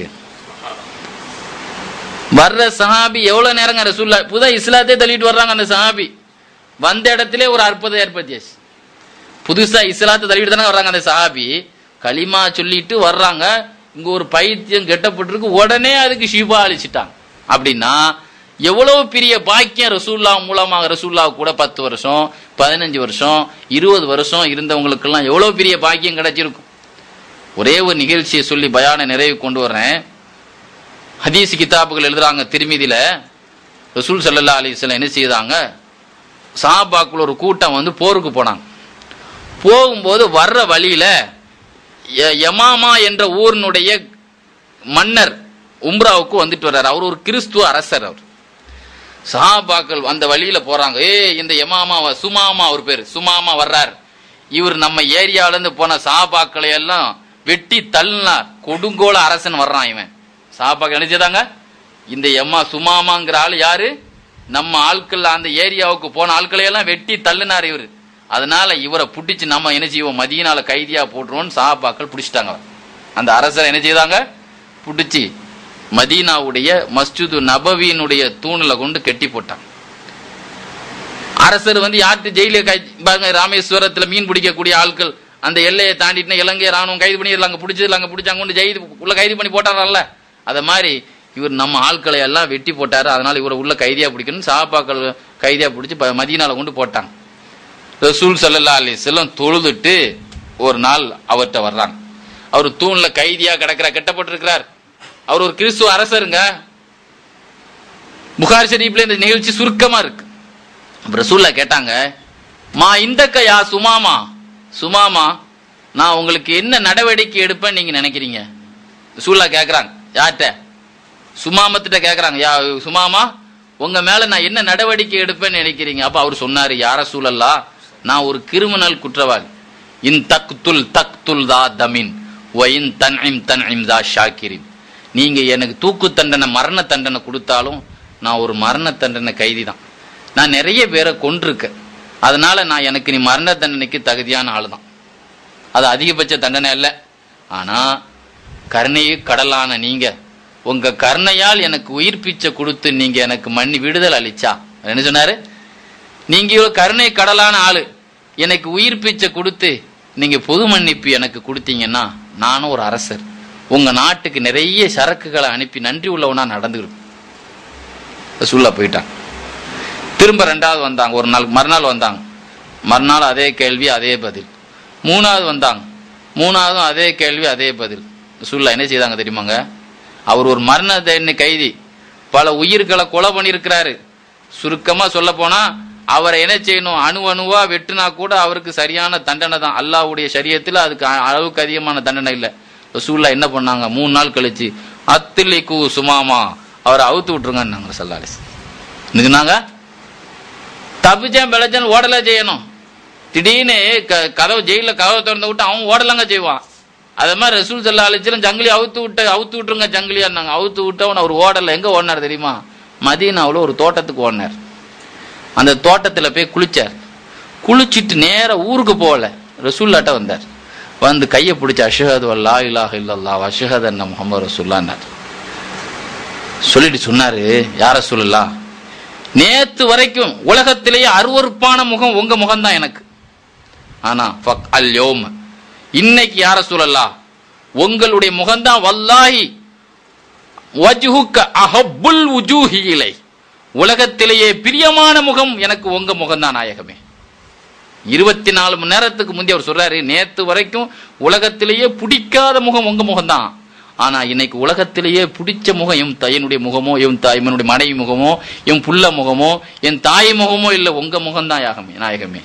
வர்ற சஹாபி எவ்வளவு நேரங்க ரசூல்லா புதா இஸ்லாத்தே தள்ளிட்டு வர்றாங்க அந்த சஹாபி வந்த இடத்திலே ஒரு அற்புதம் ஏற்படுத்தியாச்சு புதுசா இஸ்லாத்தை தள்ளிட்டு தானே வர்றாங்க அந்த சஹாபி களிமா சொல்லிட்டு வர்றாங்க இங்க ஒரு பைத்தியம் கெட்டப்பட்டிருக்கு உடனே அதுக்கு ஷிபா அழிச்சிட்டாங்க அப்படின்னா எவ்வளவு பெரிய பாக்கியம் ரசூல்லா மூலமாக ரசூல்லா கூட பத்து வருஷம் பதினஞ்சு வருஷம் இருபது வருஷம் இருந்தவங்களுக்கெல்லாம் எவ்வளவு பெரிய பாக்கியம் கிடைச்சிருக்கும் ஒரே ஒரு நிகழ்ச்சியை சொல்லி பயான நிறைவு கொண்டு வர்றேன் ஹதீஸ் கிதாபுகள் எழுதுறாங்க திருமீதியில ரசூல் ஸல்லல்லாஹு அலைஹி வஸல்லம் என்ன செய்தாங்க சஹாபாக்குள்ள ஒரு கூட்டம் வந்து போருக்கு போனாங்க போகும்போது வர்ற வழியில ய- யமாமா என்ற ஊரினுடைய மன்னர் உம்ராவுக்கு வந்துட்டு வர்றாரு அவர் ஒரு கிறிஸ்துவ அரசர் அவர் சஹாபாக்கள் அந்த வழியில போறாங்க ஏ இந்த யமாமா வ- சுமாமா அவர் பேர் சுமாமா வர்றார் இவர் நம்ம ஏரியால இருந்து போன சஹாபாக்களை எல்லாம் வெட்டி தள்ளினார் கொடுங்கோல அரசன் வர்றான் இவன் சஹாபாக்கள் நினைச்சதாங்க இந்த எம்மா சுமாமாங்கிற ஆள் யாரு நம்ம ஆட்கள் அந்த ஏரியாவுக்கு போன ஆட்களை எல்லாம் வெட்டி தள்ளினார் இவர் அதனால இவரை புடிச்சு நம்ம என்ன செய்வோம் மதியனால கைதியா போட்டுருவோம்னு சஹாபாக்கள் பிடிச்சிட்டாங்க அந்த அரசரை என்ன செய்தாங்க பிடிச்சி மதீனாவுடைய மஸ்ஜிது நபவியினுடைய தூணுல கொண்டு கட்டி போட்டான் அரசர் வந்து யார்கிட்ட ஜெயில கை பாருங்க ராமேஸ்வரத்துல மீன் பிடிக்கக்கூடிய ஆட்கள் அந்த எல்லையை தாண்டிட்டுனா இலங்கை ராணுவம் கைது பண்ணிடலாங்க பிடிச்சதுலாங்க பிடிச்சாங்க கொண்டு ஜெயிது உள்ள கைது பண்ணி போட்டாரல்ல அத மாதிரி இவர் நம்ம ஆட்களை எல்லாம் வெட்டி போட்டாரு அதனால இவரை உள்ள கைதியா பிடிக்கணும் சாப்பாக்கள் கைதியா பிடிச்சி ப- மதீனால கொண்டு போட்டாங்க ரசூல் ஸல்லல்லாஹு அலைஹி வஸல்லம் தொழுதுட்டு ஒரு நாள் அவர்கிட்ட வர்றாங்க அவர் தூண்ல கைதியா கிடக்கிற கட்டப்பட்டிருக்கிறார் அவர் ஒரு கிறிஸ்துவ அரசருங்க புகார் ஷரீஃப்ல இந்த நிகழ்ச்சி சுருக்கமா இருக்கு அப்ப ரசூல்லா கேட்டாங்க மா இந்தக்க யா சுமாமா சுமாமா நான் உங்களுக்கு என்ன நடவடிக்கை எடுப்பேன்னு நீங்க நினைக்கிறீங்க ரசூல்லா கேக்குறாங்க யார்கிட்ட சுமாமத்திட்ட கேக்குறாங்க யா சுமாமா உங்க மேல நான் என்ன நடவடிக்கை எடுப்பேன்னு நினைக்கிறீங்க அப்ப அவர் சொன்னாரு யார சூழல்லா நான் ஒரு கிரிமினல் குற்றவாளி இன் தக்துல் தக்துல் தா தமின் ஒயின் தன்இம் தன்இம் தா ஷாக்கிரின் நீங்க எனக்கு தூக்கு தண்டனை மரண தண்டனை கொடுத்தாலும் நான் ஒரு மரண தண்டனை கைதி தான் நான் நிறைய பேரை கொண்டிருக்கேன் அதனால நான் எனக்கு நீ மரண தண்டனைக்கு தகுதியான ஆள் தான் அது அதிகபட்ச தண்டனை அல்ல ஆனா கருணையே கடலான நீங்க உங்க கருணையால் எனக்கு உயிர் பிச்சை கொடுத்து நீங்க எனக்கு மண்ணி விடுதல் அளிச்சா என்ன சொன்னாரு நீங்க இவ்வளவு கருணை கடலான ஆளு எனக்கு உயிர் பிச்சை கொடுத்து நீங்க பொது மன்னிப்பு எனக்கு கொடுத்தீங்கன்னா நானும் ஒரு அரசர் உங்க நாட்டுக்கு நிறைய சரக்குகளை அனுப்பி நன்றி உள்ளவனா நடந்துருக்கும் ரசூல்லா போயிட்டான் திரும்ப ரெண்டாவது வந்தாங்க ஒரு நாள் மறுநாள் வந்தாங்க மறுநாள் அதே கேள்வி அதே பதில் மூணாவது வந்தாங்க மூணாவதும் அதே கேள்வி அதே பதில் ரசூல்லா என்ன செய்தாங்க தெரியுமாங்க அவர் ஒரு மரண தண்டனை கைதி பல உயிர்களை கொலை பண்ணியிருக்கிறாரு சுருக்கமா சொல்ல போனா அவரை என்ன செய்யணும் அணு அணுவா வெட்டுனா கூட அவருக்கு சரியான தண்டனை தான் அல்லாஹ்வுடைய சரியத்துல அதுக்கு அ- அளவுக்கு அதிகமான தண்டனை இல்லை ரசூல்லா என்ன பண்ணாங்க மூணு நாள் கழிச்சு அத்திலி கு சுமாமா அவரை அவுத்து விட்டுருங்கன்னாங்க சல்லாலிஸ் இதுனாங்க தப்பிச்சேன் பிழைச்சேன் ஓடல செய்யணும் திடீர்னு க- கதவு ஜெயில கதவை திறந்து விட்டு அவன் ஓடலங்க செய்வான் அதே மாதிரி ரசூல் சல்லா அலிச்சிலும் ஜங்கிலி அவுத்து விட்டு அவுத்து விட்டுருங்க ஜங்கிலியான்னாங்க அவுத்து விட்டவன் அவர் ஓடல எங்க ஓடினார் தெரியுமா மதீனாவுல ஒரு தோட்டத்துக்கு ஓடினார் அந்த தோட்டத்துல போய் குளிச்சார் குளிச்சிட்டு நேரா ஊருக்கு போகல ரசூல்லாட்ட வந்தார் வந்து கையை பிடிச்சி அஷஹது அல்லா இலாஹ இல்லல்லா அஷஹத் அன்ன முகமது ரசூல்லான்னார் சொல்லிட்டு சொன்னாரு யார சொல்லலாம் நேத்து வரைக்கும் உலகத்திலேயே அருவருப்பான முகம் உங்க முகம்தான் எனக்கு ஆனா ஃபக் அல் யோம் இன்னைக்கு யார சொல்லலாம் உங்களுடைய முகம்தான் வல்லாஹி வஜ்ஹுக்க அஹப்புல் உஜூஹி இலை உலகத்திலேயே பிரியமான முகம் எனக்கு உங்க முகம்தான் நாயகமே இருபத்தி நாலு மணி நேரத்துக்கு முந்தைய அவர் சொல்றாரு நேத்து வரைக்கும் உலகத்திலேயே பிடிக்காத முகம் உங்க முகம்தான் ஆனா இன்னைக்கு உலகத்திலேயே பிடிச்ச முகம் என் தையனுடைய முகமோ என் தாய்மனுடைய மனைவி முகமோ என் புள்ள முகமோ என் தாய் முகமோ இல்ல உங்க முகம்தான் யாகமே நாயகமே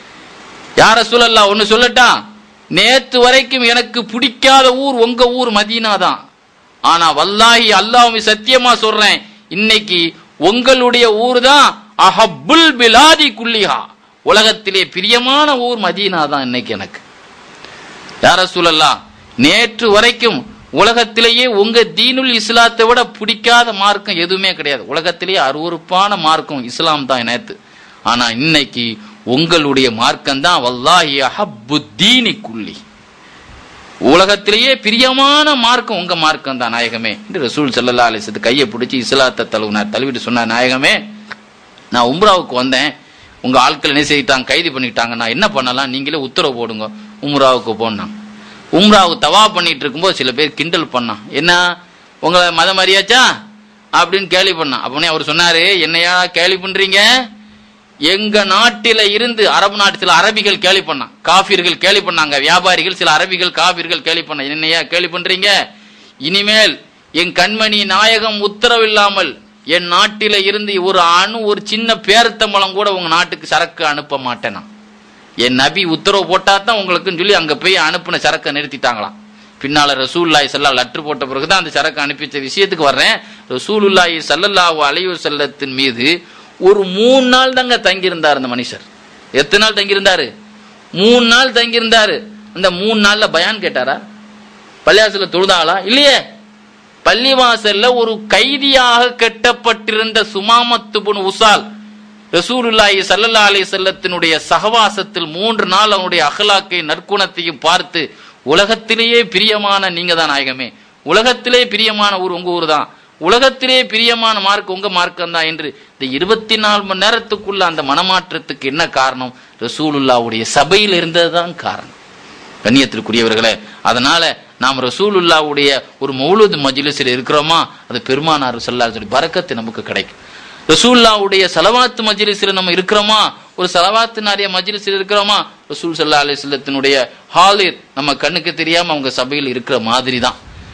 யார சொல்லலா ஒன்னு சொல்லட்டா நேத்து வரைக்கும் எனக்கு பிடிக்காத ஊர் உங்க ஊர் மதீனா தான் ஆனா வல்லாஹி அல்லாஹ்வை சத்தியமா சொல்றேன் இன்னைக்கு உங்களுடைய ஊர் தான் அஹப்புல் பிலாதி குல்லிஹா உலகத்திலே பிரியமான ஊர் மதீனா தான் இன்னைக்கு எனக்கு யார சொல்லலா நேற்று வரைக்கும் உலகத்திலேயே உங்க தீனுல் இஸ்லாத்தை விட பிடிக்காத மார்க்கம் எதுவுமே கிடையாது உலகத்திலேயே அருவருப்பான மார்க்கம் இஸ்லாம் தான் நேத்து ஆனா இன்னைக்கு உங்களுடைய மார்க்கம் தான் வல்லாஹி அஹப்பு தீனி குல்லி உலகத்திலேயே பிரியமான மார்க்கம் உங்க மார்க்கம் தான் நாயகமே என்று ரசூல் சல்லல்லா அலிசத்து கையை பிடிச்சி இஸ்லாத்தை தழுவினார் தழுவிட்டு சொன்னார் நாயகமே நான் உம்ராவுக்கு வந்தேன் உங்க ஆட்கள் என்ன செய்யிட்டாங்க கைது பண்ணிட்டாங்க நான் என்ன பண்ணலாம் நீங்களே உத்தரவு போடுங்க உம்ராவுக்கு போனாங்க உம்ராவுக்கு தவா பண்ணிட்டு இருக்கும்போது சில பேர் கிண்டல் பண்ணான் என்ன உங்களை மதம் அறியாச்சா அப்படின்னு கேலி பண்ணான் அப்பனே அவர் சொன்னாரு என்னையா கேலி பண்றீங்க எங்க நாட்டில இருந்து அரபு நாட்டு சில அரபிகள் கேலி பண்ணான் காபிர்கள் கேலி பண்ணாங்க வியாபாரிகள் சில அரபிகள் காபிர்கள் கேலி பண்ண என்னையா கேலி பண்றீங்க இனிமேல் என் கண்மணி நாயகம் உத்தரவில்லாமல் என் நாட்டில இருந்து ஒரு அணு ஒரு சின்ன பேரத்தம்பளம் கூட உங்க நாட்டுக்கு சரக்கு அனுப்ப மாட்டேனா என் நபி உத்தரவு போட்டா தான் உங்களுக்குன்னு சொல்லி அங்க போய் அனுப்பின சரக்கை நிறுத்திட்டாங்களாம் பின்னால ரசூல்லாய் சல்லா லெட்டர் போட்ட பிறகுதான் அந்த சரக்கு அனுப்பிச்ச விஷயத்துக்கு வர்றேன் ரசூலுல்லாஹி சல்லல்லாஹு அலைஹி செல்லத்தின் மீது ஒரு மூணு நாள் தாங்க தங்கியிருந்தார் அந்த மனுஷர் எத்தனை நாள் தங்கியிருந்தாரு மூணு நாள் தங்கியிருந்தாரு அந்த மூணு நாள்ல பயான் கேட்டாரா பள்ளியாசல தொழுதாளா இல்லையே பள்ளிவாசல்ல ஒரு கைதியாக கட்டப்பட்டிருந்த சுமாமத்துபுன் உசால் ரசூலுல்லாஹி சல்லல்லா அலைஹி செல்லத்தினுடைய சகவாசத்தில் மூன்று நாள் அவனுடைய அகலாக்கை நற்குணத்தையும் பார்த்து உலகத்திலேயே பிரியமான நீங்க தான் நாயகமே உலகத்திலே பிரியமான ஊர் உங்க ஊர் தான் உலகத்திலே பிரியமான மார்க் உங்க மார்க்கம் தான் என்று இந்த இருபத்தி நாலு மணி நேரத்துக்குள்ள அந்த மனமாற்றத்துக்கு என்ன காரணம் ரசூலுல்லாவுடைய சபையில் இருந்ததுதான் காரணம் கண்ணியத்திற்குரியவர்களே அதனால நாம் ரசூலுல்லாவுடைய ஒரு மௌலூத் மஜ்லிஸில் இருக்கிறோமா அது பெருமானார் சொல்லார் சொல்லி பறக்கத்து நமக்கு கிடைக்கும் ரசூல்லாவுடைய சலவாத்து மஜ்லிஸில் நம்ம இருக்கிறோமா ஒரு சலவாத்து நிறைய மஜ்லிஸில் இருக்கிறோமா ரசூல் சல்லா அலிஸ்லத்தினுடைய ஹாலிர் நம்ம கண்ணுக்கு தெரியாம அவங்க சபையில் இருக்கிற மாதிரி தான்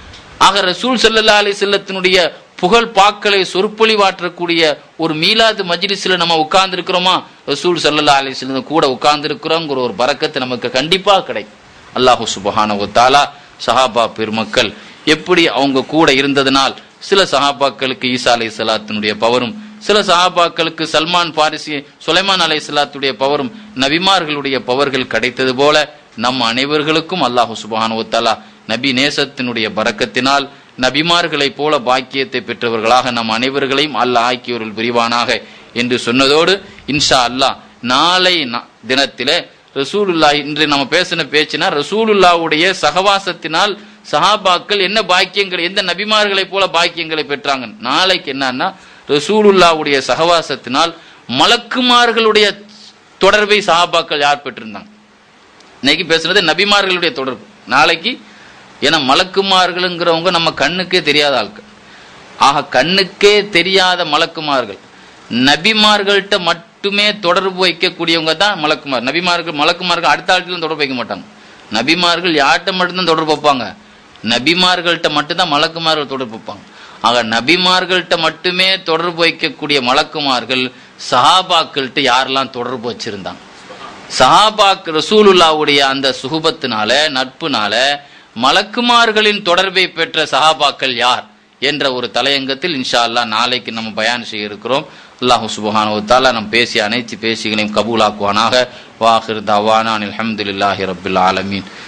ஆக ரசூல் சல்லல்லா அலிஸ்லத்தினுடைய புகழ் பாக்களை சொற்பொழிவாற்றக்கூடிய ஒரு மீலாது மஜ்லிஸ்ல நம்ம உட்கார்ந்து இருக்கிறோமா ரசூல் சல்லல்லா அலிஸ்லம் கூட உட்கார்ந்து இருக்கிறோங்கிற ஒரு பறக்கத்து நமக்கு கண்டிப்பா கிடைக்கும் அல்லாஹு சுபஹானஹு தஆலா சஹாபா பெருமக்கள் எப்படி அவங்க கூட இருந்ததனால் சில சஹாபாக்களுக்கு ஈசா அலை சலாத்தினுடைய பவரும் சில சஹாபாக்களுக்கு சல்மான் பாரிசி சுலைமான் அலை சலாத்துடைய பவரும் நபிமார்களுடைய பவர்கள் கிடைத்தது போல நம் அனைவர்களுக்கும் அல்லாஹு சுபஹானஹு தஆலா நபி நேசத்தினுடைய பறக்கத்தினால் நபிமார்களைப் போல பாக்கியத்தை பெற்றவர்களாக நம் அனைவர்களையும் அல்லாஹ் ஆக்கியவர்கள் புரிவானாக என்று சொன்னதோடு இன்ஷா அல்லாஹ் நாளை நா- தினத்திலே ரசூலுல்லா இன்று நம்ம பேசின பேச்சுனா ரசூலுல்லாவுடைய சகவாசத்தினால் சஹாபாக்கள் என்ன பாக்கியங்கள் எந்த நபிமார்களைப் போல பாக்கியங்களை பெற்றாங்க நாளைக்கு என்னன்னா ரசூலுல்லாவுடைய சகவாசத்தினால் மலக்குமார்களுடைய தொடர்பை சஹாபாக்கள் யார் பெற்றிருந்தாங்க இன்னைக்கு பேசுறது நபிமார்களுடைய தொடர்பு நாளைக்கு ஏன்னா மலக்குமார்களுங்கிறவங்க நம்ம கண்ணுக்கே தெரியாத ஆட்கள் ஆக கண்ணுக்கே தெரியாத மலக்குமார்கள் நபிமார்கள்ட்ட மட்டுமே தொடர்பு வைக்கக்கூடியவங்க தான் மலக்குமார் நபிமார்கள் மலக்குமார்கள் அடுத்த ஆட்களும் தொடர்பு வைக்க மாட்டாங்க நபிமார்கள் யார்கிட்ட மட்டும்தான் தொடர்பு வைப்பாங்க நபிமார்கள்ட்ட மட்டும்தான் மலக்குமார்கள் தொடர்பு வைப்பாங்க ஆக நபிமார்கள்ட்ட மட்டுமே தொடர்பு வைக்கக்கூடிய மலக்குமார்கள் சஹாபாக்கள்கிட்ட யாரெல்லாம் தொடர்பு வச்சிருந்தாங்க சஹாபாக் ரசூலுல்லாவுடைய அந்த சுகுபத்தினால நட்புனால மலக்குமார்களின் தொடர்பை பெற்ற சஹாபாக்கள் யார் என்ற ஒரு தலையங்கத்தில் இன்ஷா அல்லாஹ் நாளைக்கு நம்ம பயான் செய்ய இருக்கிறோம் அல்லாஹு சுபஹானஹு தஆலா நம் பேசிய அனைத்து பேசிகளையும் கபூலாக்குவானாக வாஹிர் தவானா அல்ஹம்துலில்லாஹி ரப்பில் ஆலமீன்